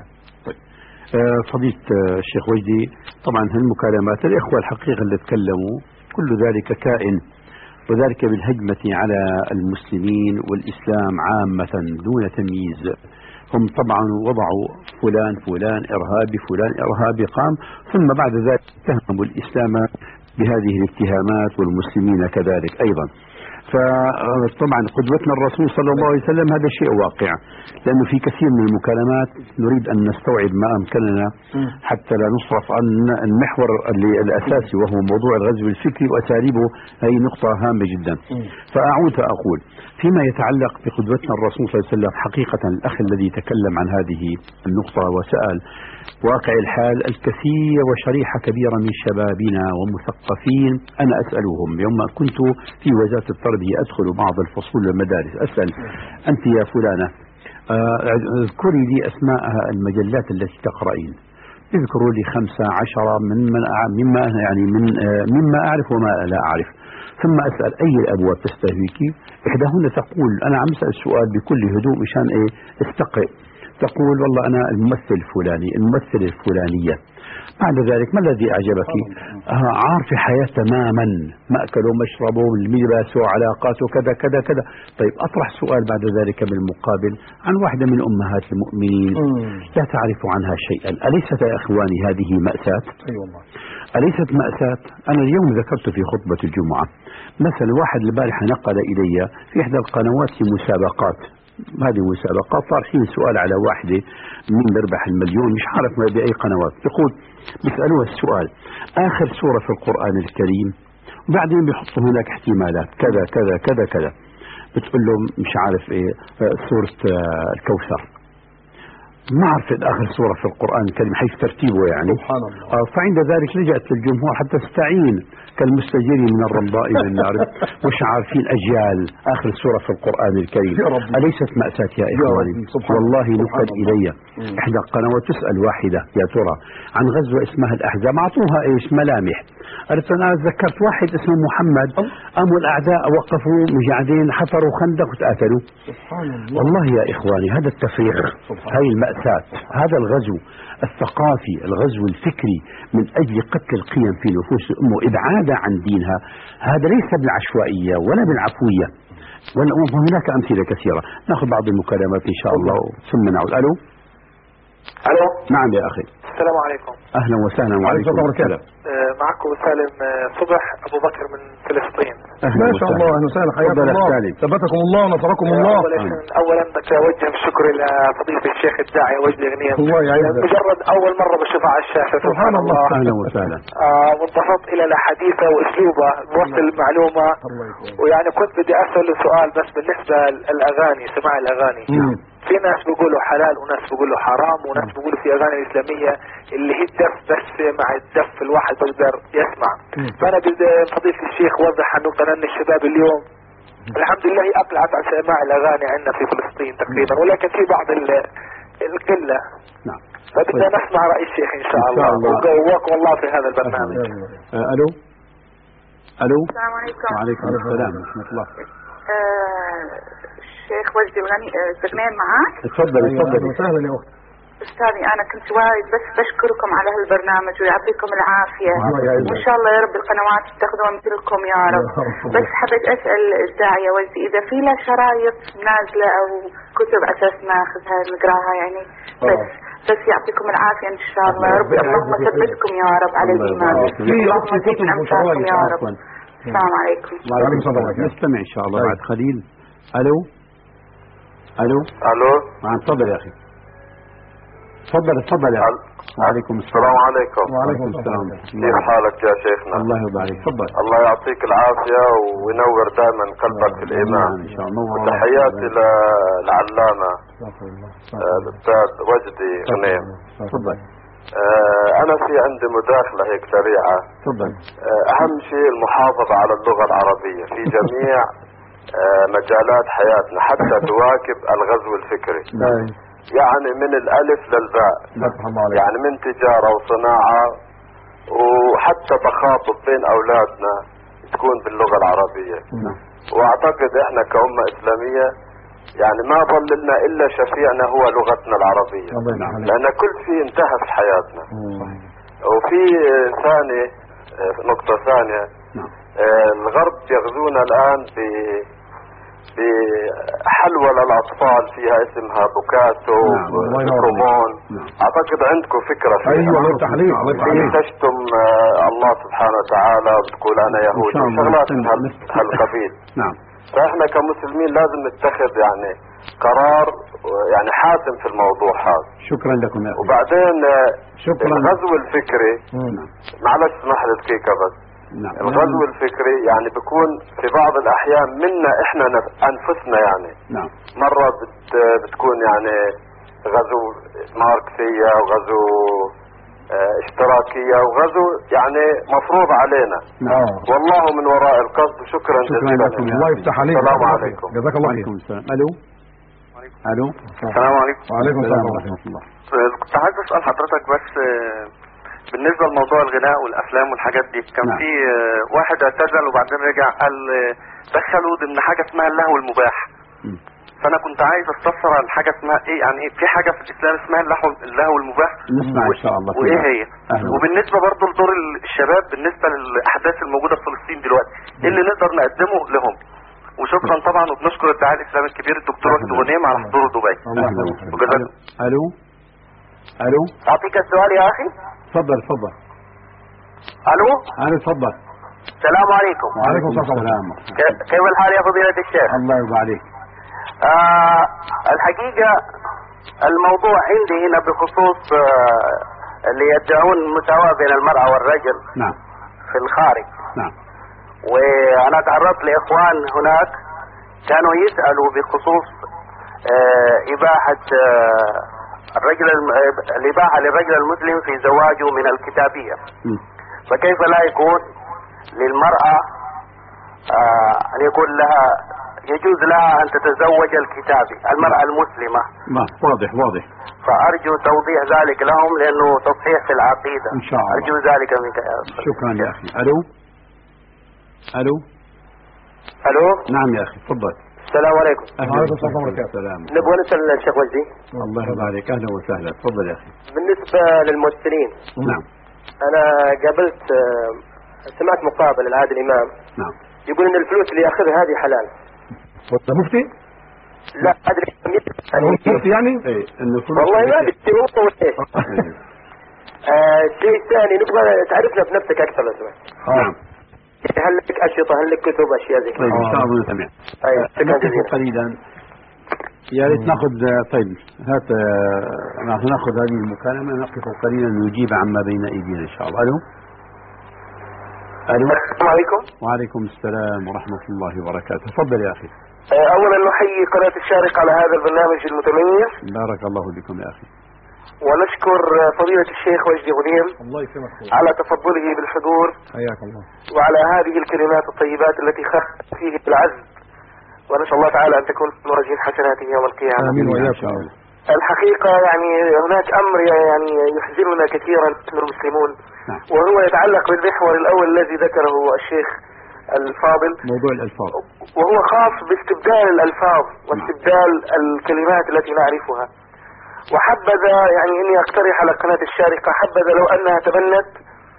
Speaker 3: آه، فضيلة آه، الشيخ وجدي طبعا هالمكالمات الإخوة الحقيقة اللي تكلموا كل ذلك كائن وذلك بالهجمة على المسلمين والإسلام عامة دون تمييز هم طبعا وضعوا فلان فلان إرهابي فلان إرهابي قام ثم بعد ذلك اتهموا الإسلام بهذه الاتهامات والمسلمين كذلك أيضا فطبعا قدوتنا الرسول صلى الله عليه وسلم هذا شيء واقع لأنه في كثير من المكالمات نريد أن نستوعب ما أمكننا حتى لا نصرف عن المحور اللي- الأساسي وهو موضوع الغزو الفكري وأساليبه هي نقطة هامة جدا فأعود فأقول فيما يتعلق بقدوتنا الرسول صلى الله عليه وسلم حقيقة الأخ الذي تكلم عن هذه النقطة وسأل واقع الحال الكثير وشريحة كبيرة من شبابنا ومثقفين أنا أسألهم يوم كنت في وزارة التربية أدخل بعض الفصول والمدارس أسأل أنت يا فلانة آه، اذكري لي أسماء المجلات التي تقرأين اذكروا لي خمسة عشرة ممن أع- مما أنا يعني من آه، مما أعرف وما لا أعرف ثم أسأل أي الأبواب تستهويك إحداهن تقول أنا عم أسأل سؤال بكل هدوء مشان إيه استقئ تقول والله أنا الممثل الفلاني الممثلة الفلانية بعد ذلك ما الذي أعجبك آه عارفة حياة تماما مأكله مشربه لباسه علاقاته كذا كذا كذا طيب أطرح سؤال بعد ذلك بالمقابل عن واحدة من أمهات المؤمنين لا تعرف عنها شيئا أليست يا إخواني هذه مأساة
Speaker 2: اي والله
Speaker 3: أليست مأساة أنا اليوم ذكرت في خطبة الجمعة مثلا واحد البارحة نقل إلي في إحدى القنوات في مسابقات هذه مسابقات طارحين سؤال على واحدة مين بيربح المليون مش عارف ما بأي قنوات يقول بيسألوها السؤال آخر سورة في القرآن الكريم وبعدين بيحطوا هناك احتمالات كذا كذا كذا كذا بتقول لهم مش عارف ايه آه، سورة آه، الكوثر ما عرفت آخر سورة في القرآن الكريم حيث ترتيبه يعني
Speaker 2: سبحان الله
Speaker 3: آه، فعند ذلك لجأت للجمهور حتى تستعين كالمستجير من الرمضاء من النار مش عارفين أجيال آخر سورة في القرآن الكريم
Speaker 2: يا ربي.
Speaker 3: أليست مأساة يا إخواني
Speaker 2: ربي، سبحان
Speaker 3: والله
Speaker 2: الله،
Speaker 3: نقل
Speaker 2: سبحان الله.
Speaker 3: إلي إحدى القنوات تسأل واحدة يا ترى عن غزوة اسمها الأحزاب أعطوها إيش ملامح قالت أنا ذكرت واحد اسمه محمد قاموا الأعداء وقفوا مجاعدين حفروا خندق وتقاتلوا
Speaker 2: سبحان الله
Speaker 3: والله يا إخواني هذا التفريق
Speaker 2: سبحان
Speaker 3: هاي المأساة هذا الغزو الثقافي الغزو الفكري من أجل قتل القيم في نفوس الأمة وإبعادها عن دينها هذا ليس بالعشوائية ولا بالعفوية وال- وهناك امثله كثيره ناخذ بعض المكالمات ان شاء الله ثم نعود الو
Speaker 4: الو
Speaker 3: نعم يا اخي
Speaker 4: السلام عليكم
Speaker 3: اهلا وسهلا
Speaker 2: وعليكم
Speaker 3: وعليكم
Speaker 2: السلام
Speaker 3: السلام
Speaker 4: آه، معكم سالم آه، صبح ابو بكر من فلسطين
Speaker 3: اهلا
Speaker 2: ما شاء الله
Speaker 3: وسهلا
Speaker 2: اهلا وسهلا حياكم
Speaker 3: تفضل يا
Speaker 2: الله
Speaker 3: سالم.
Speaker 2: ثبتكم الله ونصركم الله
Speaker 4: اولا اولا بدي اوجه الشكر الى فضيله الشيخ الداعي وجدي غنيم
Speaker 2: الله يعزك.
Speaker 4: مجرد اول مره بشوفها على الشاشه
Speaker 2: سبحان الله.
Speaker 3: اهلا وسهلا
Speaker 4: آه وانبسطت الى حديثه واسلوبه بوصل المعلومه
Speaker 2: الله يكرمك.
Speaker 4: ويعني كنت بدي اساله سؤال بس بالنسبه للاغاني سماع الاغاني
Speaker 2: مم.
Speaker 4: في ناس بيقولوا حلال وناس بيقولوا حرام وناس بيقولوا في اغاني اسلاميه اللي هي الدف بس مع الدف الواحد بيقدر يسمع
Speaker 2: مم.
Speaker 4: فانا بدي فضيله الشيخ وضح النقطه لان الشباب اليوم الحمد لله هي اقلعت عن سماع الاغاني عندنا في فلسطين تقريبا ولكن في بعض ال- القله
Speaker 3: نعم
Speaker 4: فبدنا نسمع راي الشيخ ان شاء
Speaker 3: إن شاء
Speaker 4: الله
Speaker 3: الله.
Speaker 4: وقواكم الله في هذا البرنامج
Speaker 3: آه، الو الو
Speaker 6: السلام عليكم
Speaker 3: وعليكم السلام ورحمه الله
Speaker 6: آه، الشيخ وجدي الغني آه، سجنين معاك
Speaker 3: تفضل
Speaker 2: أيوة، اهلا
Speaker 3: تفضل
Speaker 2: وسهلا يا اخت
Speaker 6: استاذي انا كنت وايد بس بشكركم على هالبرنامج ويعطيكم العافيه
Speaker 2: الله يعزك.
Speaker 6: وان شاء الله يا رب القنوات تستخدمون مثلكم يا رب
Speaker 2: يا رب.
Speaker 6: بس حبيت اسال الداعيه وجدي اذا في له شرايط نازله او كتب اساس ناخذها نقراها يعني بس بس يعطيكم العافيه ان شاء الله يا رب
Speaker 2: الله
Speaker 6: اللهم
Speaker 2: يعزك.
Speaker 6: ثبتكم يا رب على
Speaker 3: الله
Speaker 6: الايمان
Speaker 3: يبارك فيك.
Speaker 2: في
Speaker 6: اللهم
Speaker 2: أخت كتب
Speaker 6: زدنا امثالكم
Speaker 2: وشرايط،
Speaker 6: يا رب
Speaker 3: عفوا
Speaker 6: السلام عليكم
Speaker 2: وعليكم السلام ورحمة الله.
Speaker 3: نستمع ان شاء الله
Speaker 2: طيب.
Speaker 3: بعد قليل الو الو
Speaker 7: الو
Speaker 3: نعم تفضل يا اخي تفضل تفضل يا اخي وعليكم السلام
Speaker 7: السلام عليكم
Speaker 2: وعليكم
Speaker 3: السلام
Speaker 7: كيف حالك يا شيخنا
Speaker 3: الله يرضى عليك تفضل
Speaker 7: الله يعطيك العافية وينور دائما قلبك في الإيمان
Speaker 3: ان شاء الله نور الله.
Speaker 7: تحياتي للعلامة
Speaker 2: استغفر الله.
Speaker 7: آه، الأستاذ وجدي غنيم
Speaker 3: تفضل
Speaker 7: آه، أنا في عندي مداخلة هيك سريعة
Speaker 3: تفضل
Speaker 7: آه، أهم شيء المحافظة على اللغة العربية في جميع آه، مجالات حياتنا حتى تواكب الغزو الفكري
Speaker 2: أي.
Speaker 7: يعني من الألف للباء
Speaker 2: فتح الله عليك
Speaker 7: يعني من تجارة وصناعة وحتى تخاطب بين أولادنا تكون باللغة العربية
Speaker 2: نعم.
Speaker 7: وأعتقد إحنا كأمة إسلامية يعني ما ظل لنا إلا شفيعنا هو لغتنا العربية
Speaker 2: الله يفتح عليك
Speaker 7: لأن كل شيء انتهى في حياتنا
Speaker 2: مم.
Speaker 7: وفي آه، ثاني آه، نقطة ثانية
Speaker 3: نعم
Speaker 7: آه، الغرب يغزونا الآن ب بحلوى للأطفال فيها اسمها بوكاتو
Speaker 3: نعم،
Speaker 2: الله ينور عليك.
Speaker 7: وكرومون
Speaker 3: نعم.
Speaker 7: أعتقد عندكم فكرة فيها
Speaker 2: ايوه الله يفتح عليك الله يفتح
Speaker 7: في
Speaker 2: عليك
Speaker 7: تشتم آه، الله سبحانه وتعالى وتقول أنا يهودي
Speaker 3: إن شاء الله
Speaker 7: وشغلات من
Speaker 3: نستمع-
Speaker 7: هال-
Speaker 3: نستمع.
Speaker 7: هالقبيل
Speaker 3: نعم
Speaker 7: فإحنا كمسلمين لازم نتخذ يعني قرار آه، يعني حاسم في الموضوع هذا
Speaker 3: شكرا لكم يا اخي
Speaker 7: وبعدين آه،
Speaker 3: شكرا
Speaker 7: الغزو الفكري
Speaker 2: مم.
Speaker 7: معلش اسمح لي دقيقة بس
Speaker 3: نعم
Speaker 7: الغزو الفكري يعني بيكون في بعض الأحيان منا إحنا نف- أنفسنا يعني
Speaker 3: نعم
Speaker 7: مرة بت بتكون يعني غزو ماركسية وغزو آه، اشتراكية وغزو يعني مفروض علينا
Speaker 3: نعم
Speaker 2: اه
Speaker 7: والله من وراء القصد شكرا
Speaker 3: شكرا
Speaker 7: جزيلا
Speaker 3: لكم
Speaker 7: لك.
Speaker 3: يا
Speaker 2: الله يفتح عليك
Speaker 7: السلام
Speaker 2: جزاك الله
Speaker 7: عليكم.
Speaker 2: خير. جزاك الله خير
Speaker 3: وعليكم السلام الو الو
Speaker 7: السلام عليكم
Speaker 2: وعليكم السلام
Speaker 3: السلام
Speaker 2: ورحمة
Speaker 3: ورحمه الله
Speaker 7: كنت عايز اسال حضرتك بس آه، بالنسبه لموضوع الغناء والافلام والحاجات دي كان
Speaker 3: نعم.
Speaker 7: في آه، واحد اعتزل وبعدين رجع قال آه، دخلوا ضمن حاجه اسمها اللهو المباح
Speaker 3: مم.
Speaker 7: فانا كنت عايز استفسر عن حاجه اسمها ايه يعني إيه في حاجه في الاسلام اسمها اللهو اللهو المباح
Speaker 3: نسمع ان شاء الله
Speaker 7: وايه
Speaker 3: فيها.
Speaker 7: هي
Speaker 3: أهلا.
Speaker 7: وبالنسبه برضه لدور الشباب بالنسبه للاحداث الموجوده في فلسطين دلوقتي ايه اللي نقدر نقدمه لهم وشكرا طبعا وبنشكر الداعي الاسلامي الكبير الدكتور وحيد
Speaker 3: أهلا.
Speaker 7: غنيم على حضوره دبي
Speaker 2: الله
Speaker 3: اهلا
Speaker 2: يفتح عليك.
Speaker 7: وجزاك-
Speaker 3: الو الو
Speaker 7: اعطيك السؤال يا اخي
Speaker 3: تفضل تفضل
Speaker 7: الو
Speaker 3: الو تفضل
Speaker 7: السلام عليكم
Speaker 2: وعليكم السلام.
Speaker 7: ك- كيف الحال يا فضيلة الشيخ
Speaker 3: الله يرضى عليك
Speaker 7: آه الحقيقة الموضوع عندي هنا بخصوص آه اللي يدعون المساواة بين المرأة والرجل
Speaker 3: نعم
Speaker 7: في الخارج
Speaker 3: نعم
Speaker 7: وانا تعرضت لاخوان هناك كانوا يسألوا بخصوص آه اباحة آه الرجل الم- آه، الاباحة للرجل المسلم في زواجه من الكتابية
Speaker 3: مم.
Speaker 7: فكيف لا يكون للمرأة آه أن يكون لها يجوز لها أن تتزوج الكتابي المرأة المسلمة
Speaker 3: ما واضح واضح
Speaker 7: فأرجو توضيح ذلك لهم لأنه تصحيح في العقيدة
Speaker 3: إن شاء الله.
Speaker 7: أرجو ذلك منك يا أستاذ
Speaker 3: شكرا يا اخي الو الو
Speaker 4: الو
Speaker 3: نعم يا اخي تفضل
Speaker 4: السلام عليكم
Speaker 3: اهلا
Speaker 2: وعليكم السلام
Speaker 3: وسهلا.
Speaker 2: وبركاته.
Speaker 3: السلام
Speaker 4: نبغى نسال الشيخ وجدي
Speaker 3: الله يرضى عليك اهلا وسهلا تفضل يا اخي
Speaker 4: بالنسبه للممثلين
Speaker 3: نعم
Speaker 4: انا قابلت آه، سمعت مقابله لعادل امام
Speaker 3: نعم
Speaker 4: يقول ان الفلوس اللي ياخذها هذه حلال
Speaker 2: ده مفتي
Speaker 4: لا ادري
Speaker 2: هو مفتي يعني
Speaker 3: ايه انه كل
Speaker 4: والله ما ادري هو ولا ايش
Speaker 3: إيه.
Speaker 4: آه، الشيء الثاني نبغى تعرفنا بنفسك اكثر لو سمحت
Speaker 3: نعم
Speaker 4: هل لك اشرطه هل لك كتب اشياء زي
Speaker 3: طيب
Speaker 4: كذا
Speaker 3: ان شاء الله نستمع
Speaker 4: ايوه شكرا
Speaker 3: نقف
Speaker 4: جزيلا
Speaker 3: قليلا يا ريت ناخذ طيب هات آه، نحن ناخذ هذه المكالمه نقف قليلا نجيب عما بين ايدينا ان شاء الله الو الو
Speaker 4: السلام عليكم
Speaker 3: وعليكم السلام ورحمه الله وبركاته تفضل يا اخي
Speaker 4: آه، اولا نحيي قناه الشارق على هذا البرنامج المتميز
Speaker 3: بارك الله بكم يا اخي
Speaker 4: ونشكر آه، فضيله الشيخ وجدي غنيم
Speaker 2: الله يسلمك
Speaker 4: على تفضله بالحضور
Speaker 2: حياك الله
Speaker 4: وعلى هذه الكلمات الطيبات التي خلق فيه بالعزم ونسال الله تعالى ان تكون في موازين حسناته يوم القيامه
Speaker 2: امين
Speaker 3: ان
Speaker 2: وإياكم
Speaker 3: شاء الله
Speaker 4: الحقيقة يعني هناك أمر يعني يحزننا كثيرا نحن المسلمون
Speaker 3: نعم.
Speaker 4: وهو يتعلق بالمحور الأول الذي ذكره الشيخ الفاضل
Speaker 3: موضوع الالفاظ
Speaker 4: وهو خاص باستبدال الألفاظ واستبدال الكلمات التي نعرفها وحبذا يعني إني أقترح على قناة الشارقة حبذا لو أنها تبنت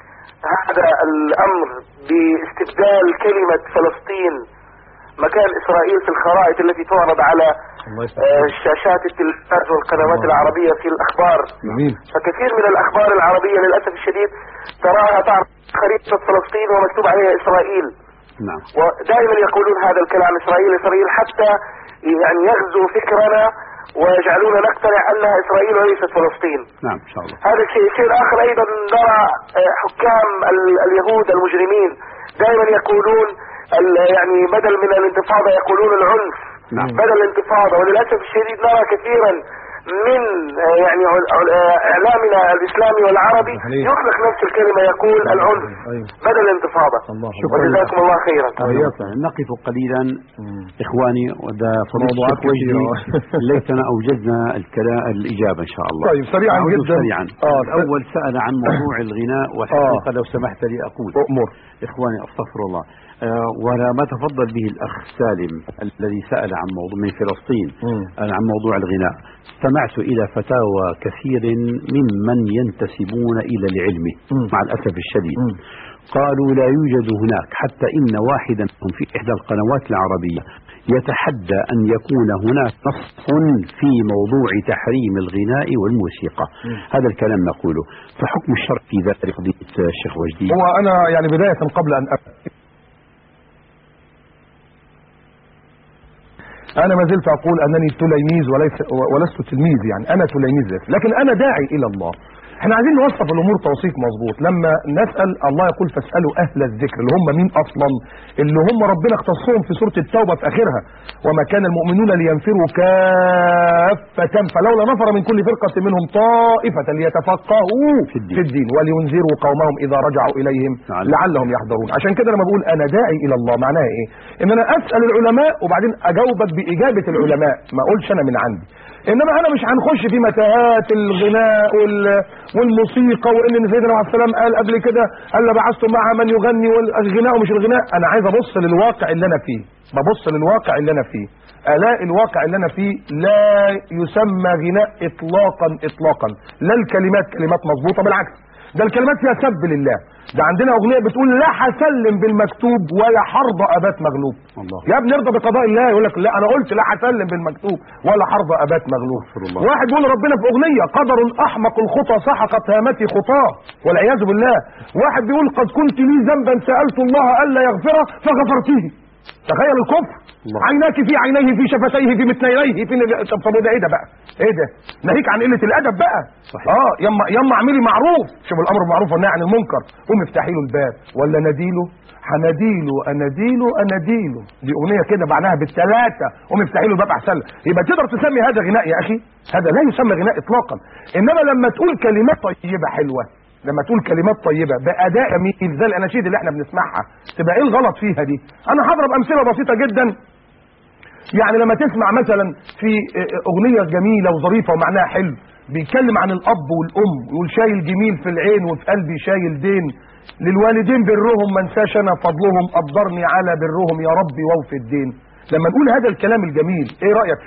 Speaker 4: هذا الأمر باستبدال كلمة فلسطين مكان إسرائيل في الخرائط التي تعرض على
Speaker 2: الله
Speaker 4: آه،
Speaker 2: يسلمك
Speaker 4: شاشات التلفاز والقنوات العربية في الأخبار
Speaker 2: جميل
Speaker 4: فكثير من الأخبار العربية للأسف الشديد تراها تعرض خريطة فلسطين ومكتوب عليها إسرائيل
Speaker 3: نعم
Speaker 4: ودائما يقولون هذا الكلام إسرائيل إسرائيل حتى يعني يغزو فكرنا ويجعلونا نقتنع أنها إسرائيل وليست فلسطين
Speaker 3: نعم ان شاء الله
Speaker 4: هذا الشيء الشيء الآخر أيضا نرى آه، حكام ال- اليهود المجرمين دائما يقولون ال- يعني بدل من الانتفاضة يقولون العنف
Speaker 3: نعم.
Speaker 4: بدل الانتفاضة وللأسف الشديد نرى كثيرا من آه، يعني عل- عل- آه، إعلامنا الإسلامي والعربي
Speaker 2: صحيح.
Speaker 4: يطلق نفس الكلمة يقول العنف
Speaker 2: أيوة.
Speaker 4: بدل الانتفاضة
Speaker 2: الله
Speaker 3: شكراً.
Speaker 4: وجزاكم الله خيرا
Speaker 3: أهلا وسهلا. نقف قليلا اخواني وده فضيله
Speaker 2: موضوعات
Speaker 3: الشيخ وجدي
Speaker 2: كثيرة.
Speaker 3: ليتنا اوجزنا الكلام الاجابه ان شاء الله
Speaker 2: طيب سريعا
Speaker 3: أعود
Speaker 2: جدا
Speaker 3: سريعا
Speaker 2: اه
Speaker 3: الاول سال عن موضوع الغناء والحقيقه لو سمحت لي اقول
Speaker 2: أمر
Speaker 3: اخواني استغفر الله آه ولا ما تفضل به الاخ سالم الذي سال عن موضوع من فلسطين
Speaker 2: مم.
Speaker 3: آه، عن موضوع الغناء استمعت الى فتاوى كثير ممن ينتسبون الى العلم
Speaker 2: مم.
Speaker 3: مع الاسف الشديد
Speaker 2: مم.
Speaker 3: قالوا لا يوجد هناك حتى ان واحدا منهم في احدى القنوات العربيه يتحدى ان يكون هناك نص في موضوع تحريم الغناء والموسيقى هذا الكلام نقوله فحكم الشرع في ذلك قضيه الشيخ وجدي
Speaker 2: هو انا يعني بدايه قبل ان أبدأ انا ما زلت اقول انني تلاميذ وليس ولست تلميذ يعني انا تلاميذ بس لكن انا داعي الى الله احنا عايزين نوصف الامور توصيف مظبوط لما نسال الله يقول فاسالوا اهل الذكر اللي هم مين اصلا اللي هم ربنا اختصهم في سوره التوبه في اخرها وما كان المؤمنون لينفروا كافه فلولا نفر من كل فرقه منهم طائفه ليتفقهوا
Speaker 3: في الدين.
Speaker 2: في الدين ولينذروا قومهم اذا رجعوا اليهم
Speaker 3: لعل-
Speaker 2: لعلهم يحذرون عشان كده لما بقول انا داعي الى الله معناها ايه ان انا اسال العلماء وبعدين اجاوبك باجابه العلماء ما اقولش انا من عندي انما انا مش هنخش في متاهات الغناء وال... والموسيقى وان سيدنا عليه السلام قال قبل كده قال بعثت مع من يغني والغناء ومش الغناء انا عايز ابص للواقع اللي انا فيه ببص للواقع اللي انا فيه الاقي الواقع اللي انا فيه لا يسمى غناء اطلاقا اطلاقا لا الكلمات كلمات مظبوطه بالعكس ده الكلمات فيها سب لله ده عندنا اغنيه بتقول لا هسلم بالمكتوب ولا حرض ابات مغلوب
Speaker 3: الله.
Speaker 2: يا ابني ارضى بقضاء الله يقول لك لا انا قلت لا هسلم بالمكتوب ولا حرض ابات مغلوب
Speaker 3: استغفر الله.
Speaker 2: واحد بيقول ربنا في اغنيه قدر احمق الخطى سحقت هامتي خطاه والعياذ بالله واحد بيقول قد كنت لي ذنبا سالت الله الا يغفره فغفرته تخيل الكفر
Speaker 3: الله.
Speaker 2: عيناك في عينيه في شفتيه في مثنييه في ن- طب طب وده ايه ده بقى ايه ده ناهيك عن قله الادب بقى
Speaker 3: صحيح.
Speaker 2: اه يما يما اعملي معروف شوف الامر بالمعروف والنهي عن المنكر قوم افتحي له الباب ولا نديله هنديله اناديله اناديله دي اغنيه كده معناها بالثلاثه قوم افتحي له الباب احسن لك. يبقى تقدر تسمي هذا غناء يا اخي هذا لا يسمى غناء اطلاقا انما لما تقول كلمات طيبه حلوه لما تقول كلمات طيبه باداء جميل زي الاناشيد اللي احنا بنسمعها تبقى ايه الغلط فيها دي انا هضرب امثله بسيطه جدا يعني لما تسمع مثلا في اغنيه جميله وظريفه ومعناها حلو بيتكلم عن الاب والام يقول شايل جميل في العين وفي قلبي شايل دين للوالدين برهم ما انساش انا فضلهم قدرني على برهم يا ربي واوفي الدين لما نقول هذا الكلام الجميل ايه رايك فيه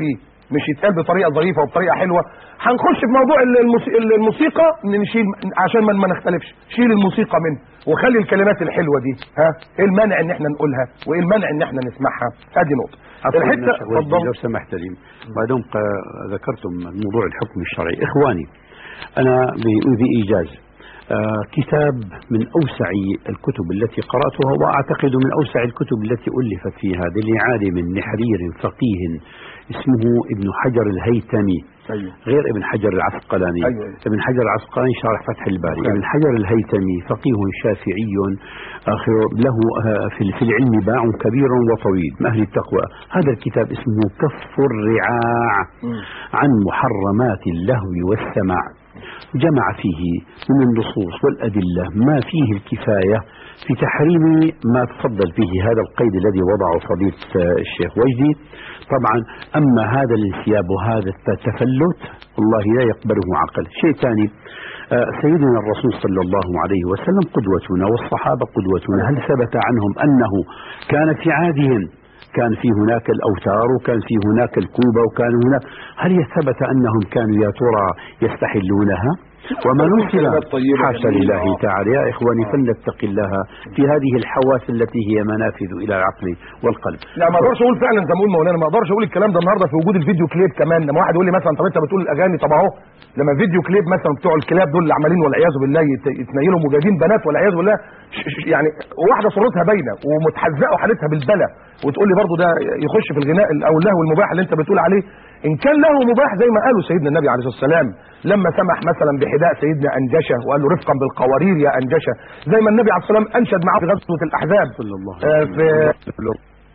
Speaker 2: مش يتقال بطريقه ظريفه وبطريقه حلوه هنخش في موضوع الموسي- الموسيقى نشيل عشان ما ما نختلفش شيل الموسيقى منه وخلي الكلمات الحلوه دي ها ايه المانع ان احنا نقولها وايه المانع ان احنا نسمعها ادي نقطه
Speaker 3: عفوا
Speaker 2: الحته
Speaker 3: يا شيخ وجدي،
Speaker 2: اتفضل
Speaker 3: لو سمحت لي ما دام ق- ذكرتم موضوع الحكم الشرعي اخواني انا ب- بايجاز آه، كتاب من اوسع الكتب التي قراتها واعتقد من اوسع الكتب التي الفت في هذا لعالم نحرير فقيه اسمه ابن حجر الهيثمي
Speaker 2: ايوه
Speaker 3: غير ابن حجر العسقلاني
Speaker 2: أيوة.
Speaker 3: ابن حجر العسقلاني شارح فتح الباري
Speaker 2: نعم.
Speaker 3: ابن حجر الهيثمي فقيه شافعي آخر له آه، في في العلم باع كبير وطويل من أهل التقوى هذا الكتاب اسمه كف الرعاع عن محرمات اللهو والسماع جمع فيه من النصوص والأدلة ما فيه الكفاية في تحريم ما تفضل به هذا القيد الذي وضعه فضيلة آه، الشيخ وجدي طبعا أما هذا الانسياب وهذا التفلت والله لا يقبله عقل شيء ثاني آه، سيدنا الرسول صلى الله عليه وسلم قدوتنا والصحابة قدوتنا هل ثبت عنهم أنه كان في عادهم كان في هناك الأوتار وكان في هناك الكوبة وكان هناك هل ثبت أنهم كانوا يا ترى يستحلونها وما نزل
Speaker 2: كلمات طيبة
Speaker 3: حاشا
Speaker 2: جميلة.
Speaker 3: لله تعالى يا إخواني فلنتق الله في هذه الحواس التي هي منافذ إلى العقل والقلب
Speaker 2: لا ما اقدرش اقول فعلا زي ما بقول مولانا ما اقدرش اقول الكلام ده النهارده في وجود الفيديو كليب كمان لما واحد يقول لي مثلا طب انت بتقول الاغاني طب اهو لما فيديو كليب مثلا بتوع الكلاب دول اللي عمالين والعياذ بالله يت- يتنيلوا مجاهدين بنات والعياذ بالله ش- ش- يعني واحده صورتها باينه ومتحزقه وحالتها بالبلا وتقول لي برضه ده يخش في الغناء او اللهو المباح اللي انت بتقول عليه ان كان له مباح زي ما قالوا سيدنا النبي عليه الصلاه والسلام لما سمح مثلا بحداء سيدنا انجشه وقال له رفقا بالقوارير يا انجشه زي ما النبي عليه الصلاه والسلام انشد معاه في غزوه الاحزاب
Speaker 3: صلى الله
Speaker 2: آه،
Speaker 3: عليه
Speaker 2: في
Speaker 3: وسلم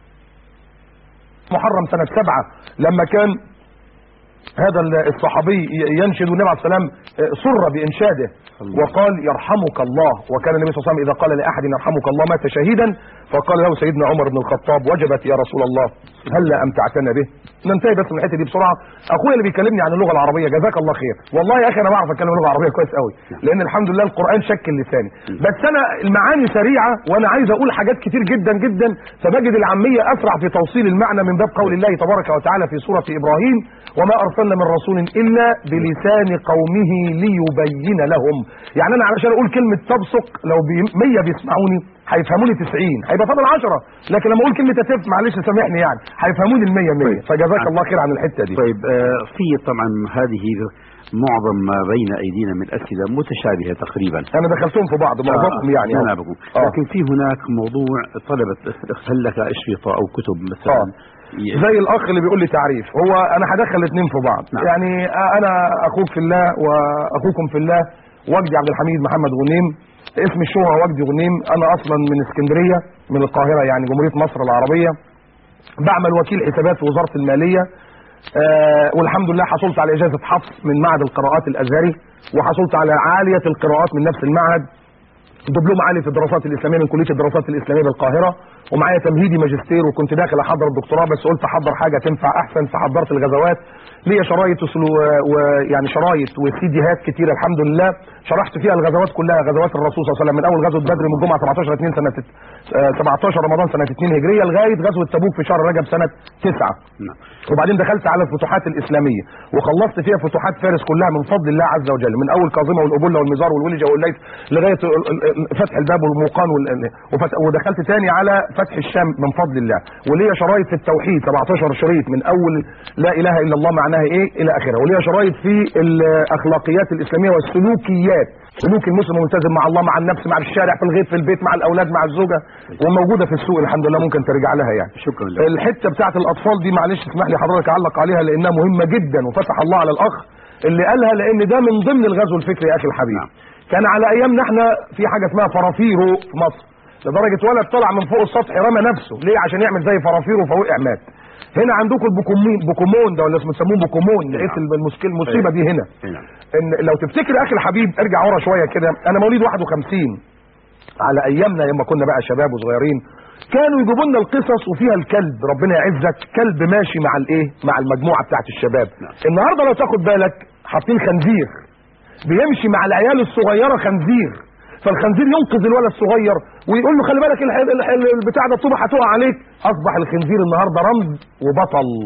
Speaker 2: محرم سنة سبعة لما كان هذا الصحابي ينشد والنبي عليه السلام سر بإنشاده وقال يرحمك الله وكان النبي صلى الله عليه وسلم إذا قال لأحد يرحمك الله مات شهيدا فقال له سيدنا عمر بن الخطاب وجبت يا رسول الله هلا أمتعتنا به ننتهي بس من الحته دي بسرعه اخويا اللي بيكلمني عن اللغه العربيه جزاك الله خير والله يا اخي انا بعرف اتكلم اللغه العربيه كويس قوي لان الحمد لله القران شكل لساني بس انا المعاني سريعه وانا عايز اقول حاجات كتير جدا جدا فبجد العاميه اسرع في توصيل المعنى من باب قول الله تبارك وتعالى في سوره ابراهيم وما ارسلنا من رسول الا بلسان قومه ليبين لهم يعني انا علشان اقول كلمه تبصق لو بي 100 بيسمعوني هيفهموني 90 هيبقى فاضل 10 لكن لما اقول كلمه تف معلش سامحني يعني هيفهموني ال 100 100 فجزاك الله خير عن الحته دي
Speaker 3: طيب آه، في طبعا هذه معظم ما بين ايدينا من اسئله متشابهه تقريبا
Speaker 2: انا دخلتهم في بعض معظمهم يعني آه.
Speaker 3: جنابكم
Speaker 2: آه.
Speaker 3: لكن في هناك موضوع طلبت هل لك اشرطه او كتب مثلا ي-
Speaker 2: زي الاخ اللي بيقول لي تعريف هو انا هدخل الاثنين في بعض
Speaker 3: نعم.
Speaker 2: يعني انا اخوك في الله واخوكم في الله وجدي عبد الحميد محمد غنيم اسم الشهرة وجدي غنيم انا اصلا من اسكندريه من القاهره يعني جمهوريه مصر العربيه بعمل وكيل حسابات في وزاره الماليه آه والحمد لله حصلت على اجازه حفظ من معهد القراءات الازهري وحصلت على عاليه القراءات من نفس المعهد دبلوم عالي في الدراسات الاسلاميه من كليه الدراسات الاسلاميه بالقاهره ومعايا تمهيدي ماجستير وكنت داخل احضر الدكتوراه بس قلت احضر حاجه تنفع احسن فحضرت الغزوات ليا شرايط وسلو- ويعني شرايط وسيديهات كتيره الحمد لله شرحت فيها الغزوات كلها غزوات الرسول صلى الله عليه وسلم من اول غزوه بدر من الجمعه 17 2 سنه آه، 17 رمضان سنه 2 هجريه لغايه غزوه تبوك في شهر رجب سنه 9
Speaker 3: نعم.
Speaker 2: وبعدين دخلت على الفتوحات الاسلاميه وخلصت فيها فتوحات فارس كلها من فضل الله عز وجل من اول كاظمه والابله والمزار والولجه والليث لغايه ال- ال- ال- فتح الباب والموقان وال- وفت- ودخلت تاني على فتح الشام من فضل الله وليا شرايط في التوحيد 17 شريط من اول لا اله الا الله معناها ايه الى اخره وليا شرايط في الاخلاقيات الاسلاميه والسلوكيات سلوك المسلم الملتزم مع الله مع النفس مع الشارع في الغيط في البيت مع الاولاد مع الزوجه وموجوده في السوق الحمد لله ممكن ترجع لها يعني
Speaker 3: شكرا لك
Speaker 2: الحته بتاعت الاطفال دي معلش اسمح لي حضرتك اعلق عليها لانها مهمه جدا وفتح الله على الاخ اللي قالها لان ده من ضمن الغزو الفكري يا اخي الحبيب
Speaker 3: نعم.
Speaker 2: كان على ايامنا احنا في حاجه اسمها فرافيرو في مصر لدرجه ولد طلع من فوق السطح رمى نفسه ليه عشان يعمل زي فرافيرو فوقع مات هنا عندكم البوكومين بوكومون ده ولا اسمه بيسموه بوكومون لقيت المشكله المصيبه دي هنا
Speaker 3: أي نعم.
Speaker 2: ان لو تفتكر يا اخي الحبيب ارجع ورا شويه كده انا مواليد 51 على ايامنا لما كنا بقى شباب وصغيرين كانوا يجيبوا لنا القصص وفيها الكلب ربنا يعزك كلب ماشي مع الايه مع المجموعه بتاعت الشباب
Speaker 3: نعم.
Speaker 2: النهارده لو تاخد بالك حاطين خنزير بيمشي مع العيال الصغيره خنزير فالخنزير ينقذ الولد الصغير ويقول له خلي بالك الح- الح- البتاع ده الطوبه هتقع عليك اصبح الخنزير النهارده رمز وبطل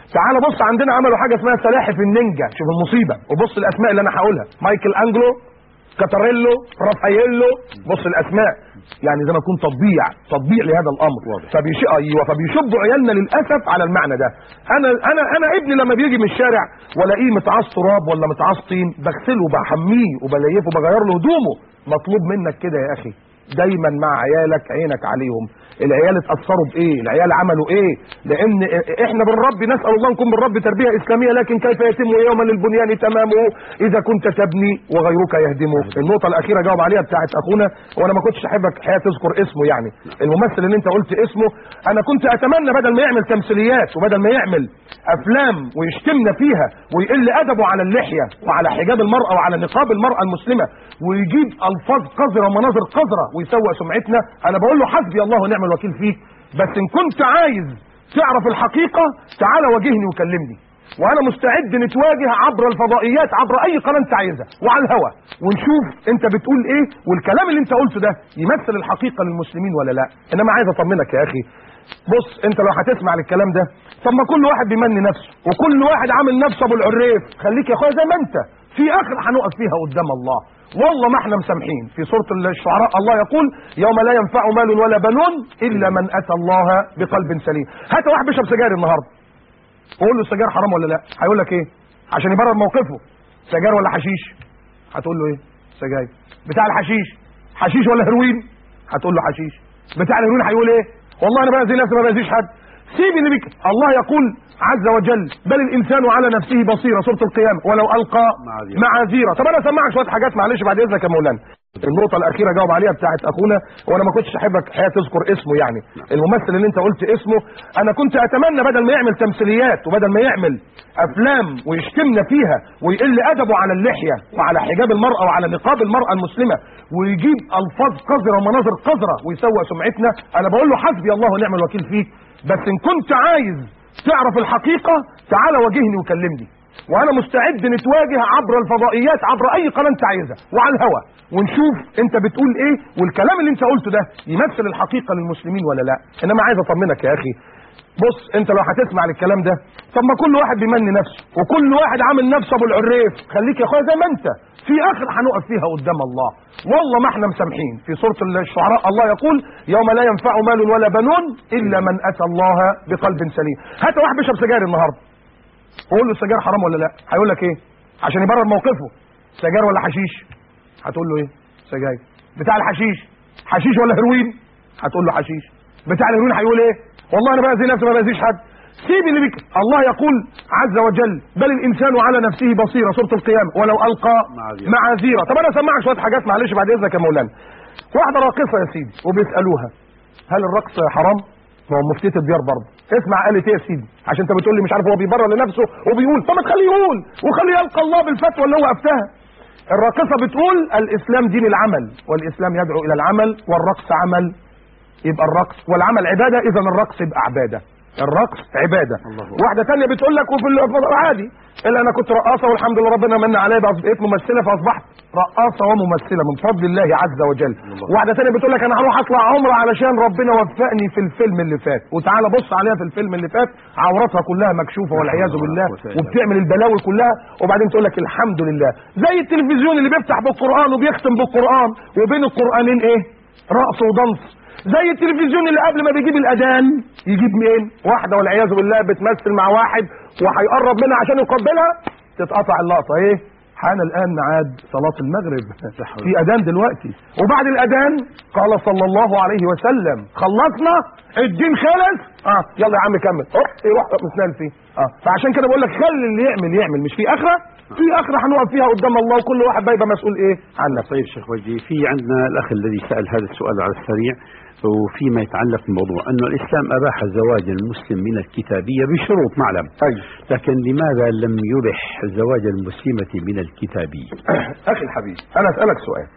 Speaker 2: تعال بص عندنا عملوا حاجه اسمها سلاحف النينجا شوف المصيبه وبص الاسماء اللي انا هقولها مايكل انجلو كاتاريلو رافاييلو بص الاسماء يعني زي ما يكون تطبيع تطبيع لهذا الامر
Speaker 3: واضح.
Speaker 2: فبيش ايوه فبيشبوا عيالنا للاسف على المعنى ده انا انا انا ابني لما بيجي من الشارع والاقيه متعص تراب ولا متعص طين بغسله وبحميه وبليفه وبغير له هدومه مطلوب منك كده يا اخي دايما مع عيالك عينك عليهم العيال اتاثروا بايه العيال عملوا ايه لان احنا بالرب نسال الله نكون بالرب تربيه اسلاميه لكن كيف يتم يوما للبنيان تمامه اذا كنت تبني وغيرك يهدمه النقطه الاخيره جاوب عليها بتاعت اخونا وانا ما كنتش احبك الحقيقه تذكر اسمه يعني الممثل اللي انت قلت اسمه انا كنت اتمنى بدل ما يعمل تمثيليات وبدل ما يعمل افلام ويشتمنا فيها ويقل ادبه على اللحيه وعلى حجاب المراه وعلى نقاب المراه المسلمه ويجيب الفاظ قذره ومناظر قذره ويسوء سمعتنا انا بقول له حسبي الله ونعم الوكيل فيك بس ان كنت عايز تعرف الحقيقه تعالى واجهني وكلمني وانا مستعد نتواجه عبر الفضائيات عبر اي قناه انت عايزها وعلى الهوا ونشوف انت بتقول ايه والكلام اللي انت قلته ده يمثل الحقيقه للمسلمين ولا لا انما عايز اطمنك يا اخي بص انت لو هتسمع للكلام ده طب ما كل واحد بيمني نفسه وكل واحد عامل نفسه ابو العريف خليك يا اخويا زي ما انت في اخر هنقف فيها قدام الله والله ما احنا مسامحين في سوره الشعراء الله يقول يوم لا ينفع مال ولا بنون الا من اتى الله بقلب سليم هات واحد بيشرب سجاير النهارده قول له السجاير حرام ولا لا هيقول لك ايه عشان يبرر موقفه سجاير ولا حشيش هتقول له ايه سجاير بتاع الحشيش حشيش ولا هيروين هتقول له حشيش بتاع الهيروين هيقول ايه والله انا باذي نفسي ما باذيش حد سيب اللي بك الله يقول عز وجل بل الانسان على نفسه بصيره سوره القيامه ولو القى
Speaker 3: معاذيره.
Speaker 2: معاذيره طب انا اسمعك شويه حاجات معلش بعد اذنك يا مولانا النقطة الأخيرة جاوب عليها بتاعت أخونا وأنا ما كنتش أحبك الحقيقة تذكر اسمه يعني الممثل اللي أنت قلت اسمه أنا كنت أتمنى بدل ما يعمل تمثيليات وبدل ما يعمل أفلام ويشتمنا فيها ويقل أدبه على اللحية وعلى حجاب المرأة وعلى نقاب المرأة المسلمة ويجيب ألفاظ قذرة ومناظر قذرة ويسوء سمعتنا أنا بقول له حسبي الله ونعم الوكيل فيك بس إن كنت عايز تعرف الحقيقة تعالى واجهني وكلمني وانا مستعد نتواجه عبر الفضائيات عبر اي قناه انت عايزها وعلى الهوا ونشوف انت بتقول ايه والكلام اللي انت قلته ده يمثل الحقيقه للمسلمين ولا لا انما عايز اطمنك يا اخي بص انت لو هتسمع للكلام ده طب ما كل واحد بيمني نفسه وكل واحد عامل نفسه ابو العريف خليك يا اخويا زي ما انت في اخر هنقف فيها قدام الله والله ما احنا مسامحين في سوره الشعراء الله يقول يوم لا ينفع مال ولا بنون الا من اتى الله بقلب سليم هات واحد بيشرب سجاير النهارده قول له السجاير حرام ولا لا هيقول لك ايه عشان يبرر موقفه سجاير ولا حشيش هتقول له ايه سجاير بتاع الحشيش حشيش ولا هيروين هتقول له حشيش بتاع الهيروين هيقول ايه والله انا باذي نفسي ما باذيش حد سيب اللي بك الله يقول عز وجل بل الانسان على نفسه بصيره سوره القيامه ولو القى
Speaker 3: معاذيره.
Speaker 2: معاذيره طب انا اسمعك شويه حاجات معلش بعد اذنك يا مولانا واحده راقصه يا سيدي وبيسالوها هل الرقص حرام ما هو مفتيه الديار برضه اسمع قالت ايه يا سيدي عشان انت بتقول لي مش عارف هو بيبرر لنفسه وبيقول طب ما تخليه يقول وخليه يلقى الله بالفتوى اللي هو افتاها الراقصه بتقول الاسلام دين العمل والاسلام يدعو الى العمل والرقص عمل يبقى الرقص والعمل عباده اذا الرقص يبقى عباده الرقص عباده
Speaker 3: الله أكبر.
Speaker 2: واحده ثانيه بتقول لك وفي ال- عادي الا انا كنت رقاصه والحمد لله ربنا من عليا بقى بقيت ممثله فاصبحت رقاصه وممثله من فضل الله عز وجل
Speaker 3: الله.
Speaker 2: واحده ثانيه بتقول لك انا هروح اطلع عمره علشان ربنا وفقني في الفيلم اللي فات وتعالى بص عليها في الفيلم اللي فات عورتها كلها مكشوفه والعياذ
Speaker 3: الله
Speaker 2: بالله
Speaker 3: قوة إلا بالله.
Speaker 2: وبتعمل البلاوي كلها وبعدين تقول لك الحمد لله زي التلفزيون اللي بيفتح بالقران وبيختم بالقران وبين القرانين ايه رقص ودنس زي التلفزيون اللي قبل ما بيجيب الاذان يجيب مين واحده والعياذ بالله بتمثل مع واحد وهيقرب منها عشان يقبلها تتقطع اللقطه ايه حان الان ميعاد صلاه المغرب في اذان دلوقتي وبعد الاذان قال صلى الله عليه وسلم خلصنا الدين خلص اه يلا يا عم كمل اوه يروح مسنان فيه اه فعشان كده بقول لك خلي اللي يعمل يعمل مش في اخره في اخره هنقف فيها قدام الله وكل واحد بقى يبقى مسؤول ايه عن نفسه
Speaker 3: طيب شيخ وجدي في عندنا الاخ الذي سال هذا السؤال على السريع وفيما يتعلق بالموضوع انه الاسلام اباح زواج المسلم من الكتابيه بشروط معلم
Speaker 2: ايوه
Speaker 3: لكن لماذا لم يبح زواج المسلمه من الكتابيه؟
Speaker 2: اخي الحبيب انا اسالك سؤال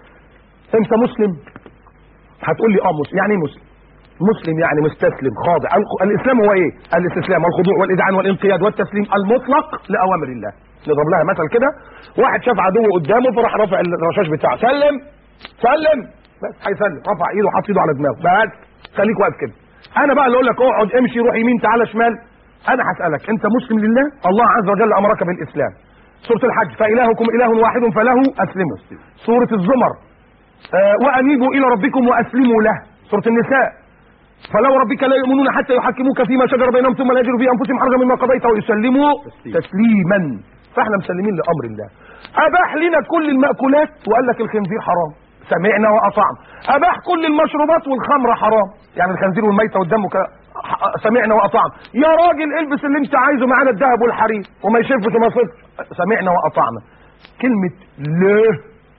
Speaker 2: انت مسلم هتقول لي اه مسلم يعني ايه مسلم مسلم يعني مستسلم خاضع الق- الاسلام هو ايه الاستسلام والخضوع والاذعان والانقياد والتسليم المطلق لاوامر الله نضرب لها مثل كده واحد شاف عدو قدامه فراح رافع الرشاش بتاعه سلم سلم بس هيسلم رفع ايده وحط ايده على دماغه بس خليك واقف كده انا بقى اللي اقول لك اقعد امشي روح يمين تعالى شمال انا هسالك انت مسلم لله الله عز وجل امرك بالاسلام سوره الحج فالهكم اله واحد فله اسلموا سوره الزمر آه وانيبوا الى ربكم واسلموا له سوره النساء فلو ربك لا يؤمنون حتى يحكموك فيما شجر بينهم ثم لا يجدوا في انفسهم حرجا مما قضيت ويسلموا
Speaker 3: تسليم.
Speaker 2: تسليما فاحنا مسلمين لامر الله اباح لنا كل الماكولات وقال لك الخنزير حرام سمعنا واطعنا اباح كل المشروبات والخمر حرام يعني الخنزير والميته والدم وك... ح- سمعنا واطعنا يا راجل البس اللي انت عايزه معانا الذهب والحرير وما يشرفش وما يصرفش سمعنا واطعنا كلمه ليه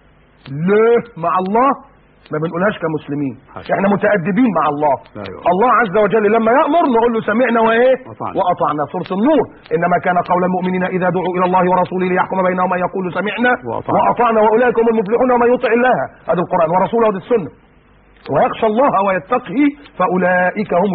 Speaker 2: ليه مع الله ما بنقولهاش كمسلمين
Speaker 3: حاشا.
Speaker 2: احنا متأدبين مع الله
Speaker 3: أيوة.
Speaker 2: الله عز وجل لما يأمر نقول له سمعنا وايه
Speaker 3: وأطعنا.
Speaker 2: واطعنا سوره النور انما كان قول المؤمنين اذا دعوا الى الله ورسوله ليحكم بينهم ان يقولوا سمعنا
Speaker 3: وأطعنا.
Speaker 2: واطعنا واولئك هم المفلحون ومن يطع الله هذا القران ورسوله هذه السنه ويخشى الله ويتقه فاولئك هم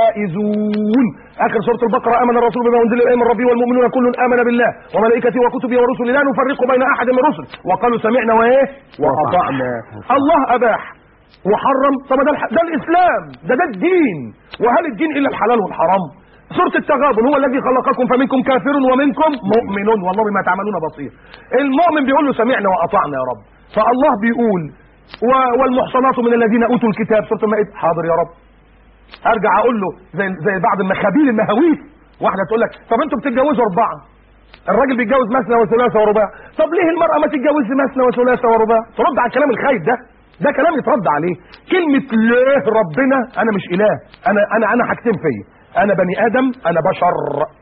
Speaker 2: الفائزون اخر سوره البقره امن الرسول بما انزل اليه من ربه والمؤمنون كل امن بالله وملائكته وكتبه ورسله لا نفرق بين احد من رسل وقالوا سمعنا وايه واطعنا الله اباح وحرم طب ده الح- ده الاسلام ده ده الدين وهل الدين الا الحلال والحرام سورة التغابن هو الذي خلقكم فمنكم كافر ومنكم مؤمن والله بما تعملون بصير المؤمن بيقول له سمعنا واطعنا يا رب فالله بيقول و- والمحصنات من الذين اوتوا الكتاب سورة المائدة حاضر يا رب ارجع اقول له زي زي بعض المخابيل المهاويس واحده تقول لك طب انتوا بتتجوزوا اربعه الراجل بيتجوز مثنى وثلاثه ورباع طب ليه المراه ما تتجوزش مثنى وثلاثه ورباع ترد على الكلام الخايب ده ده كلام يترد عليه كلمه ليه ربنا انا مش اله انا انا انا حاجتين فيا انا بني ادم انا بشر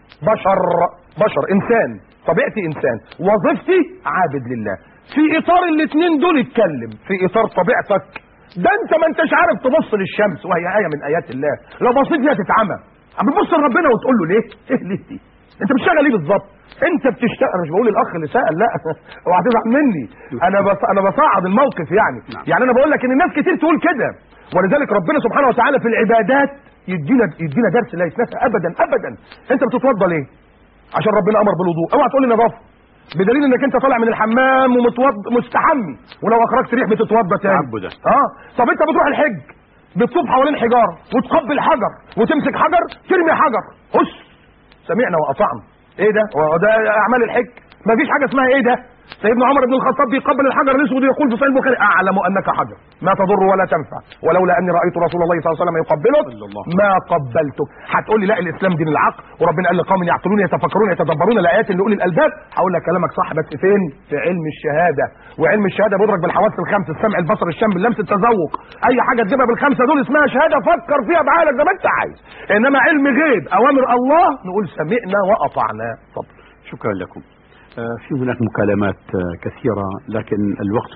Speaker 2: بشر بشر انسان طبيعتي انسان وظيفتي عابد لله في اطار الاثنين دول اتكلم في اطار طبيعتك ده انت ما انتش عارف تبص للشمس وهي ايه من ايات الله لو بصيت فيها تتعمى عم بتبص لربنا وتقول له ليه ايه ليه دي انت بتشتغل ايه بالظبط انت بتشتغل مش بقول الاخ اللي سال لا اوعى تزعل مني انا بص... انا بصعد الموقف يعني
Speaker 3: نعم.
Speaker 2: يعني انا بقول لك ان الناس كتير تقول كده ولذلك ربنا سبحانه وتعالى في العبادات يدينا يدينا درس لا يتنسى ابدا ابدا انت بتتوضى ليه عشان ربنا امر بالوضوء اوعى تقول لي نظافه بدليل انك انت طالع من الحمام ومتوض مستحمي ولو اخرجت ريح بتتوضى تاني
Speaker 3: تعبدا.
Speaker 2: اه طب انت بتروح الحج بتطوف حوالين حجاره وتقبل حجر وتمسك حجر ترمي حجر هش سمعنا واطعنا ايه ده هو ده اعمال الحج ما فيش حاجه اسمها ايه ده سيدنا عمر بن الخطاب بيقبل الحجر الاسود ويقول في صحيح البخاري اعلم انك حجر ما تضر ولا تنفع ولولا اني رايت رسول الله صلى الله عليه وسلم يقبلك
Speaker 3: صلى الله.
Speaker 2: ما قبلتك هتقول لي لا الاسلام دين العقل وربنا قال لقوم يعقلون يتفكرون يتدبرون الايات اللي اولي الالباب هقول لك كلامك صح بس فين في علم الشهاده وعلم الشهاده بيدرك بالحواس الخمس السمع البصر الشم اللمس التذوق اي حاجه تجيبها بالخمسه دول اسمها شهاده فكر فيها بعقلك زي ما انت عايز انما علم غيب اوامر الله نقول سمعنا واطعنا اتفضل
Speaker 3: شكرا لكم آه، في هناك مكالمات آه، كثيرة لكن الوقت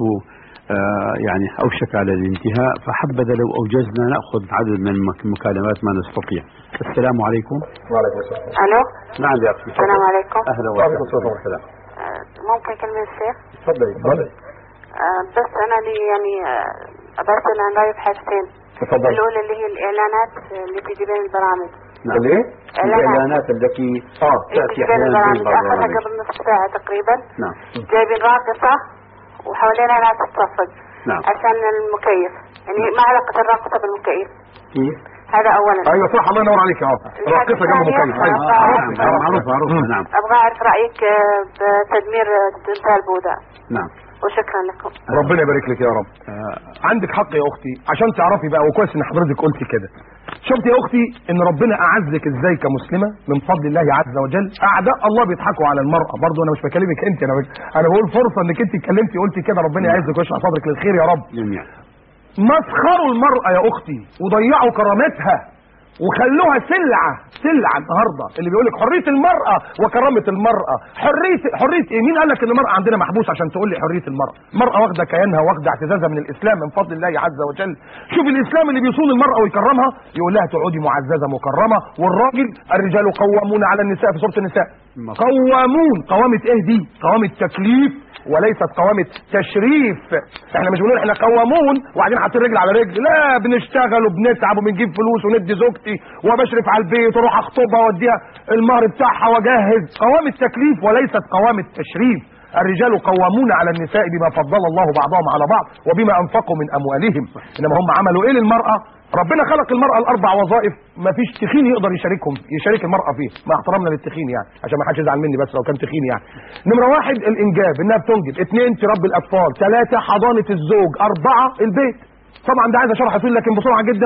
Speaker 3: آه، يعني أوشك على الانتهاء فحبذا لو أوجزنا نأخذ عدد من المك- المكالمات ما نستطيع السلام عليكم
Speaker 2: وعليكم السلام
Speaker 6: الو
Speaker 3: نعم يا أخي
Speaker 6: السلام عليكم
Speaker 3: أهلا
Speaker 2: وعليكم
Speaker 3: وسهلا
Speaker 2: السلام
Speaker 6: آه، ممكن كلمة الشيخ
Speaker 3: تفضلي تفضلي
Speaker 6: آه، بس انا لي يعني آه، برسل عن رايي بحاجتين
Speaker 2: تفضل
Speaker 6: الاولى اللي هي الاعلانات اللي تيجي بين البرامج
Speaker 3: نعم
Speaker 2: ليه؟
Speaker 6: اعلانات
Speaker 3: الإعلانات التي
Speaker 2: اه
Speaker 6: اللي
Speaker 3: تأتي
Speaker 6: تيجي بين
Speaker 3: أحيانا
Speaker 6: البرامج
Speaker 3: بين بعض
Speaker 6: اخذها
Speaker 3: البرامج.
Speaker 6: قبل نصف ساعة تقريبا
Speaker 3: نعم
Speaker 6: جايبين راقصة وحوالينها ناس تصفق
Speaker 3: نعم.
Speaker 6: عشان المكيف يعني ما علاقة الراقصة بالمكيف
Speaker 3: كيف؟
Speaker 6: هذا اولا
Speaker 2: ايوه صح الله ينور عليك اهو راقصه جنب مكيف
Speaker 6: آه،
Speaker 2: ايوه
Speaker 6: آه،
Speaker 2: عرفت،
Speaker 3: نعم،
Speaker 2: عرفت.
Speaker 3: معروف معروف
Speaker 2: مم.
Speaker 3: نعم
Speaker 6: ابغى اعرف رايك آه، بتدمير تمثال بوذا
Speaker 3: نعم
Speaker 6: وشكرا لكم
Speaker 2: ربنا يبارك لك يا رب
Speaker 3: آه،
Speaker 2: عندك حق يا اختي عشان تعرفي بقى وكويس ان حضرتك قلتي كده شفت يا اختي ان ربنا اعزك ازاي كمسلمه من فضل الله عز وجل اعداء الله بيضحكوا على المراه برضه انا مش بكلمك انت انا بك... انا بقول فرصه انك انت اتكلمتي قلتي كده ربنا يعزك ويشرح صدرك للخير يا رب
Speaker 3: جميعا
Speaker 2: مسخروا المرأة يا أختي وضيعوا كرامتها وخلوها سلعة سلعة النهاردة اللي بيقول لك حرية المرأة وكرامة المرأة حرية حرية إيه مين قال لك إن المرأة عندنا محبوس عشان تقول لي حرية المرأة المرأة واخدة كيانها واخدة اعتزازها من الإسلام من فضل الله عز وجل شوف الإسلام اللي بيصون المرأة ويكرمها يقول لها تقعدي معززة مكرمة والراجل الرجال قوامون على النساء في سورة النساء قوامون قوامة إيه دي قوامة تكليف وليست قوامة تشريف احنا مش بنقول احنا قوامون وبعدين حاطين رجل على رجل لا بنشتغل وبنتعب وبنجيب فلوس وندي زوجتي وبشرف على البيت واروح اخطبها واديها المهر بتاعها واجهز قوامة تكليف وليست قوامة تشريف الرجال قوامون على النساء بما فضل الله بعضهم على بعض وبما انفقوا من اموالهم انما هم عملوا ايه للمراه ربنا خلق المراه الاربع وظائف ما فيش تخين يقدر يشاركهم يشارك المراه فيه مع احترامنا للتخين يعني عشان ما حدش يزعل مني بس لو كان تخين يعني نمره واحد الانجاب انها بتنجب اثنين تربي الاطفال ثلاثه حضانه الزوج اربعه البيت طبعا ده عايز شرح طويل لكن بسرعه جدا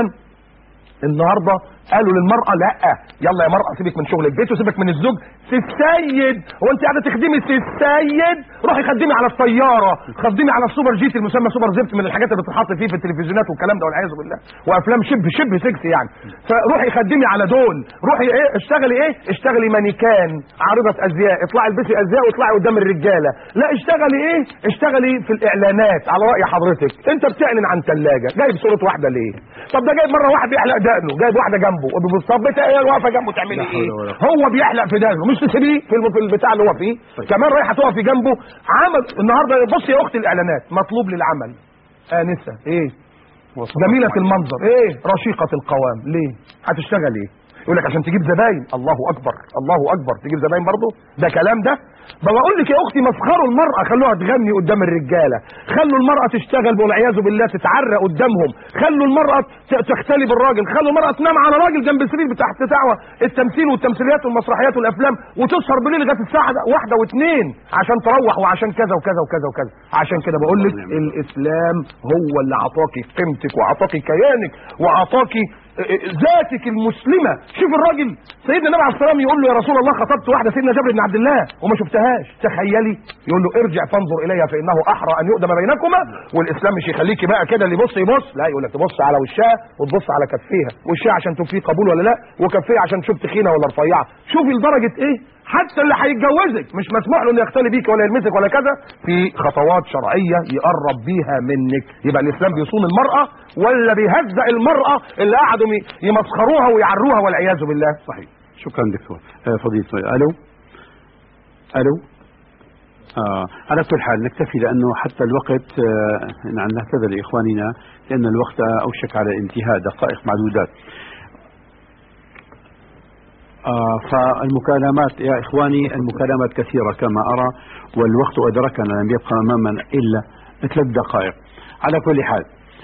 Speaker 2: النهارده قالوا للمراه لا يلا يا مراه سيبك من شغل البيت وسيبك من الزوج سي السيد هو انت قاعده تخدمي سي السيد روحي خدمي على الطياره خدمي على السوبر جيت المسمى سوبر زفت من الحاجات اللي بتتحط فيه في التلفزيونات والكلام ده والعياذ بالله وافلام شبه شبه سكسي يعني فروحي خدمي على دول روحي ايه اشتغلي ايه اشتغلي مانيكان عارضه ازياء اطلعي البسي ازياء واطلعي قدام الرجاله لا اشتغلي ايه اشتغلي في الاعلانات على راي حضرتك انت بتعلن عن ثلاجه جايب صوره واحده ليه طب ده جايب مره واحد بيحلق دقنه جايب واحده جنبه وبيبص طب بتا ايه واقفه جنبه تعملي
Speaker 3: لا حول
Speaker 2: ايه
Speaker 3: ولا
Speaker 2: هو بيحلق في دقنه مش تسيبيه في الم- في البتاع اللي هو فيه كمان رايحه تقفي جنبه عمل النهارده بص يا اختي الاعلانات مطلوب للعمل انسه ايه جميلة المنظر ايه رشيقة القوام ليه هتشتغل ايه يقول لك عشان تجيب زباين الله اكبر الله اكبر تجيب زباين برضه ده كلام ده بقول لك يا اختي مسخروا المرأة خلوها تغني قدام الرجالة خلوا المرأة تشتغل والعياذ بالله تتعرى قدامهم خلوا المرأة ت- تختلي بالراجل خلوا المرأة تنام على راجل جنب السرير بتاع بتاع التمثيل والتمثيليات والمسرحيات والافلام وتسهر بالليل لغايه الساعه واحده واثنين عشان تروح وعشان كذا وكذا وكذا وكذا عشان كده بقول لك الاسلام هو اللي عطاكي قيمتك وعطاكي كيانك وعطاكي ذاتك المسلمه شوف الراجل سيدنا النبي عليه الصلاه والسلام يقول له يا رسول الله خطبت واحده سيدنا جابر بن عبد الله وما شفتهاش تخيلي يقول له ارجع فانظر اليها فانه احرى ان يؤدم بينكما والاسلام مش يخليكي بقى كده اللي يبص يبص لا يقول لك تبص على وشها وتبص على كفيها وشها عشان تشوف فيه قبول ولا لا وكفيها عشان تشوف تخينه ولا رفيعه شوفي لدرجه ايه حتى اللي هيتجوزك مش مسموح له انه يختلي بيك ولا يلمسك ولا كذا في خطوات شرعيه يقرب بيها منك يبقى الاسلام بيصون المراه ولا بيهزق المراه اللي قعدوا ي- يمسخروها ويعروها والعياذ بالله
Speaker 3: صحيح شكرا دكتور آه، فضيلة الرئيس. الو الو آه على كل حال نكتفي لانه حتى الوقت آه نعم نعتذر لاخواننا لان الوقت اوشك على الانتهاء دقائق معدودات آه فالمكالمات يا اخواني المكالمات كثيره كما ارى والوقت ادركنا لم يبقى امامنا الا ثلاث دقائق على كل حال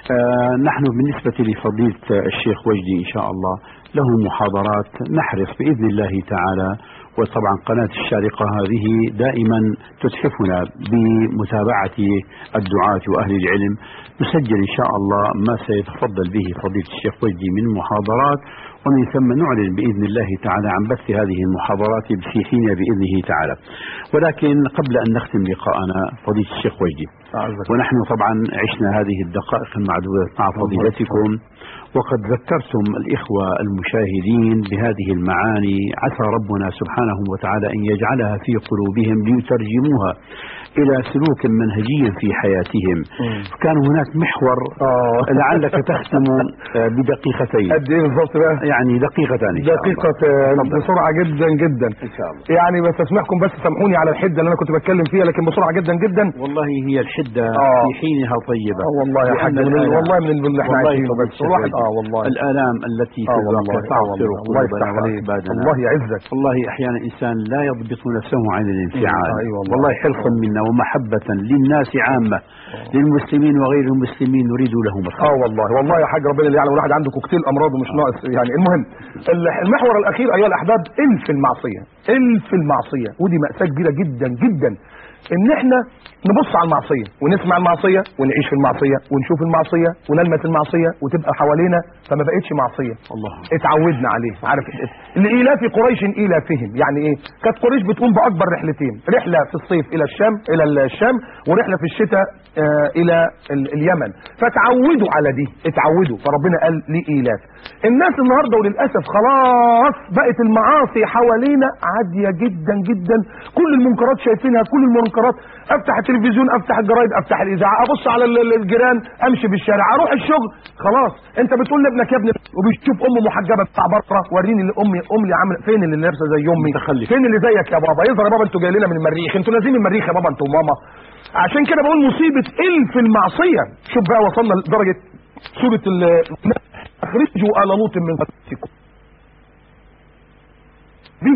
Speaker 3: آه نحن بالنسبه لفضيله الشيخ وجدي ان شاء الله له محاضرات نحرص باذن الله تعالى وطبعا قناه الشارقه هذه دائما تتحفنا بمتابعه الدعاة واهل العلم نسجل ان شاء الله ما سيتفضل به فضيله الشيخ وجدي من محاضرات ومن ثم نعلن باذن الله تعالى عن بث هذه المحاضرات في حين باذنه تعالى. ولكن قبل ان نختم لقاءنا فضيله الشيخ وجدي ونحن طبعا عشنا هذه الدقائق المعدودة مع فضيلتكم وقد ذكرتم الإخوة المشاهدين بهذه المعاني عسى ربنا سبحانه وتعالى أن يجعلها في قلوبهم ليترجموها إلى سلوك منهجي في حياتهم كان هناك محور لعلك تختم آه، بدقيقتين
Speaker 2: قد ايه بالظبط بقى
Speaker 3: يعني دقيقتان إن شاء الله.
Speaker 2: دقيقة آه، بسرعة جدا جدا
Speaker 3: إن شاء الله
Speaker 2: يعني بس اسمحكم بس سامحوني على الحدة اللي انا كنت بتكلم فيها لكن بسرعة جدا جدا
Speaker 3: والله هي الحدة
Speaker 2: آه.
Speaker 3: في حينها طيبة
Speaker 2: اه والله يا حاج
Speaker 3: لأن
Speaker 2: من ال-
Speaker 3: الآلام-
Speaker 2: والله من ال- اللي احنا
Speaker 3: والله
Speaker 2: عايشينه
Speaker 3: فضيلة
Speaker 2: بس
Speaker 3: الشيخ
Speaker 2: الواحد
Speaker 3: وجدي.
Speaker 2: اه والله
Speaker 3: الآلام التي
Speaker 2: اه
Speaker 3: تذاق
Speaker 2: والله اه
Speaker 3: تعصر
Speaker 2: والله الله
Speaker 3: قلوبنا
Speaker 2: يفتح عليك
Speaker 3: وأكبادنا
Speaker 2: الله يعزك
Speaker 3: والله احيانا انسان لا يضبط نفسه عن الانفعال
Speaker 2: أي والله.
Speaker 3: والله حرصا منا ومحبه للناس عامه للمسلمين وغير المسلمين نريد لهم الخير
Speaker 2: اه والله والله يا حاج ربنا اللي يعلم الواحد عنده كوكتيل امراض ومش ناقص يعني المهم ال- المحور الاخير ايها الاحباب الف المعصيه الف المعصيه ودي ماساه كبيره جدا جدا ان احنا نبص على المعصيه ونسمع المعصيه ونعيش في المعصيه ونشوف المعصيه ونلمس المعصيه وتبقى حوالينا فما بقتش معصيه
Speaker 3: الله
Speaker 2: اتعودنا عليه عارف لإيلاف قريش إيلافهم يعني ايه كانت قريش بتقوم بأكبر رحلتين رحلة في الصيف إلى الشام إلى الشام ورحلة في الشتاء آه إلى ال- اليمن فتعودوا على دي اتعودوا فربنا قال لإيلاف الناس النهاردة وللأسف خلاص بقت المعاصي حوالينا عادية جدا جدا كل المنكرات شايفينها كل المنكرات افتح التلفزيون افتح الجرايد افتح الاذاعه ابص على ال- ال- الجيران امشي بالشارع اروح الشغل خلاص انت بتقول لابنك يا ابني وبيشوف امه محجبه بتاع بره وريني اللي امي امي عامله فين اللي لابسه زي امي
Speaker 3: متخلف.
Speaker 2: فين اللي زيك يا بابا يظهر يا بابا انتوا جايين لنا من المريخ انتوا نازلين من المريخ يا بابا انتوا وماما عشان كده بقول مصيبه الف المعصيه شوف بقى وصلنا لدرجه سوره ال- اخرجوا ال لوط من قريتكم دي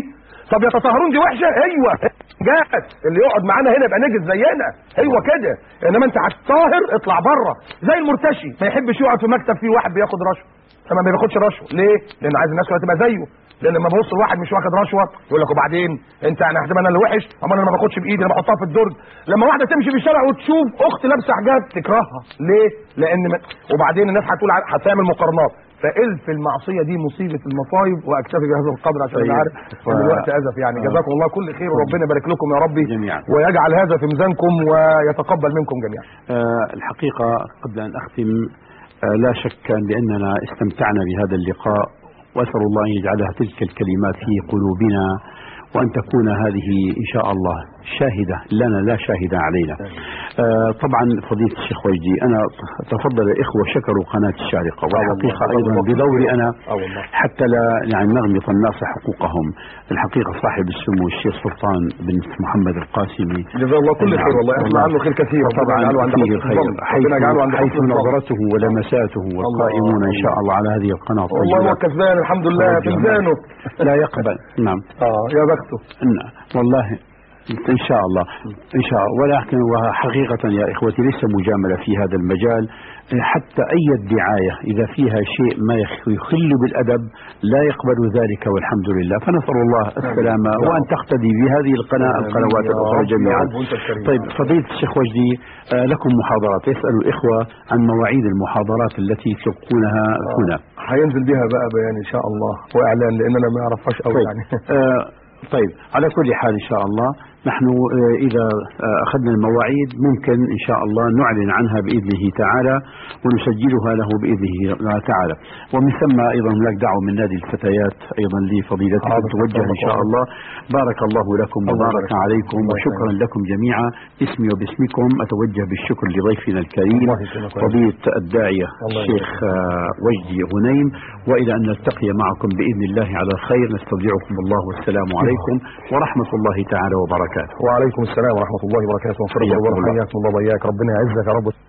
Speaker 2: طب يتطهرون دي وحشه ايوه جات اللي يقعد معانا هنا يبقى نجس زينا ايوه كده انما انت هتطاهر اطلع بره زي المرتشي ما يحبش يقعد في مكتب فيه واحد بياخد رشوه طبعا ما بياخدش رشوه ليه لان عايز الناس كلها تبقى زيه لان لما ببص لواحد مش واخد رشوه يقول لك وبعدين انت انا هتبقى انا اللي وحش اما انا ما باخدش بايدي انا بحطها في الدرج لما واحده تمشي في الشارع وتشوف اخت لابسه حجاب تكرهها ليه لان ما... وبعدين الناس هتقول ع- هتعمل مقارنات فالف المعصيه دي مصيبه المصايب واكتفي بهذا القدر عشان انا
Speaker 3: طيب.
Speaker 2: عارف
Speaker 3: ف-
Speaker 2: ان الوقت ازف يعني
Speaker 3: آه.
Speaker 2: جزاكم الله كل خير وربنا يبارك لكم يا ربي
Speaker 3: جميعا.
Speaker 2: ويجعل هذا في ميزانكم ويتقبل منكم جميعا
Speaker 3: آه، الحقيقة قبل أن أختم آه، لا شك بأننا استمتعنا بهذا اللقاء وأسأل الله أن يجعلها تلك الكلمات في قلوبنا وأن تكون هذه إن شاء الله شاهدة لنا لا شاهدة علينا آه، طبعا فضيلة الشيخ وجدي أنا تفضل الإخوة شكروا قناة الشارقة والحقيقة أيضا بدوري أنا
Speaker 2: اه والله
Speaker 3: حتى لا يعني نغمط الناس حقوقهم الحقيقة صاحب السمو الشيخ سلطان بن محمد القاسمي
Speaker 2: جزاه الله كل خير والله اسمع عنه خير كثير ربنا
Speaker 3: طبعا
Speaker 2: يجعله عند
Speaker 3: فيه
Speaker 2: حسن
Speaker 3: الخير
Speaker 2: الظن.
Speaker 3: حيث,
Speaker 2: ربنا يجعله عند
Speaker 3: حيث
Speaker 2: حسن الظن.
Speaker 3: نظرته ولمساته والقائمون ان شاء الله على هذه القناه
Speaker 2: والله هو
Speaker 3: الطيبه
Speaker 2: كسبان الحمد لله في ميزانه
Speaker 3: لا يقبل نعم
Speaker 2: اه يا بخته
Speaker 3: نعم. والله ان شاء الله ان شاء الله ولكن وحقيقه يا اخوتي ليس مجامله في هذا المجال حتى اي دعايه اذا فيها شيء ما يخ- يخل بالادب لا يقبل ذلك والحمد لله فنسال الله السلامه وان تقتدي بهذه القناه القنوات
Speaker 2: يا
Speaker 3: الاخرى
Speaker 2: رب، يا
Speaker 3: جميعا
Speaker 2: رب، وأنت الكريم.
Speaker 3: طيب فضيله الشيخ وجدي آه، لكم محاضرات يسال الاخوه عن مواعيد المحاضرات التي تلقونها هنا
Speaker 2: هينزل بيها بقى بيان ان شاء الله واعلان لان انا ما اعرفهاش قوي
Speaker 3: طيب
Speaker 2: يعني
Speaker 3: آه طيب على كل حال ان شاء الله نحن آه اذا آه اخذنا المواعيد ممكن ان شاء الله نعلن عنها باذنه تعالى ونسجلها له باذنه تعالى ومن ثم ايضا هناك دعوه من نادي الفتيات ايضا لفضيلتكم
Speaker 2: حاضر.
Speaker 3: توجه ان شاء الله بارك الله لكم
Speaker 2: الله
Speaker 3: وبارك
Speaker 2: يبارك.
Speaker 3: عليكم
Speaker 2: الله
Speaker 3: وشكرا
Speaker 2: يسلمك.
Speaker 3: لكم جميعا اسمي وباسمكم اتوجه بالشكر لضيفنا الكريم
Speaker 2: الله يسلمك.
Speaker 3: فضيله الداعيه
Speaker 2: الله
Speaker 3: الشيخ آه، وجدي غنيم والى ان نلتقي معكم باذن الله على خير نستودعكم الله والسلام عليكم ورحمه الله تعالى وبركاته
Speaker 2: وعليكم السلام ورحمه الله وبركاته وفرج
Speaker 3: حياكم
Speaker 2: الله
Speaker 3: الله.
Speaker 2: حياكم الله وإياك ربنا يعزك يا رب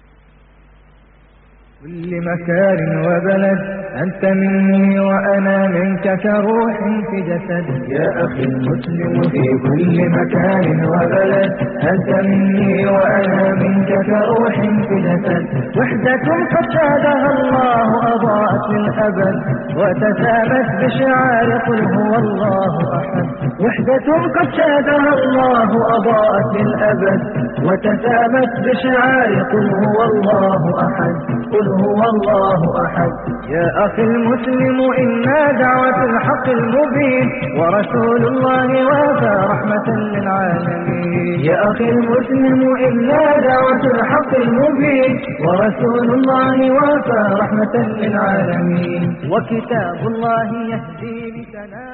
Speaker 8: كل مكان وبلد أنت مني وأنا منك كروح في جسد يا أخي المسلم في كل مكان وبلد أنت مني وأنا منك كروح في جسد وحدة قد شهدها الله أضاءت للأبد وتسامت بشعار قل هو الله أحد وحدة قد شهدها الله أضاءت للأبد وتسامت بشعار قل هو الله أحد قل هو الله أحد يا أخي المسلم إنا دعوة الحق المبين ورسول الله وافى رحمة للعالمين يا أخي المسلم إنا دعوة الحق المبين ورسول الله وافى رحمة للعالمين وكتاب الله يهدي لسنا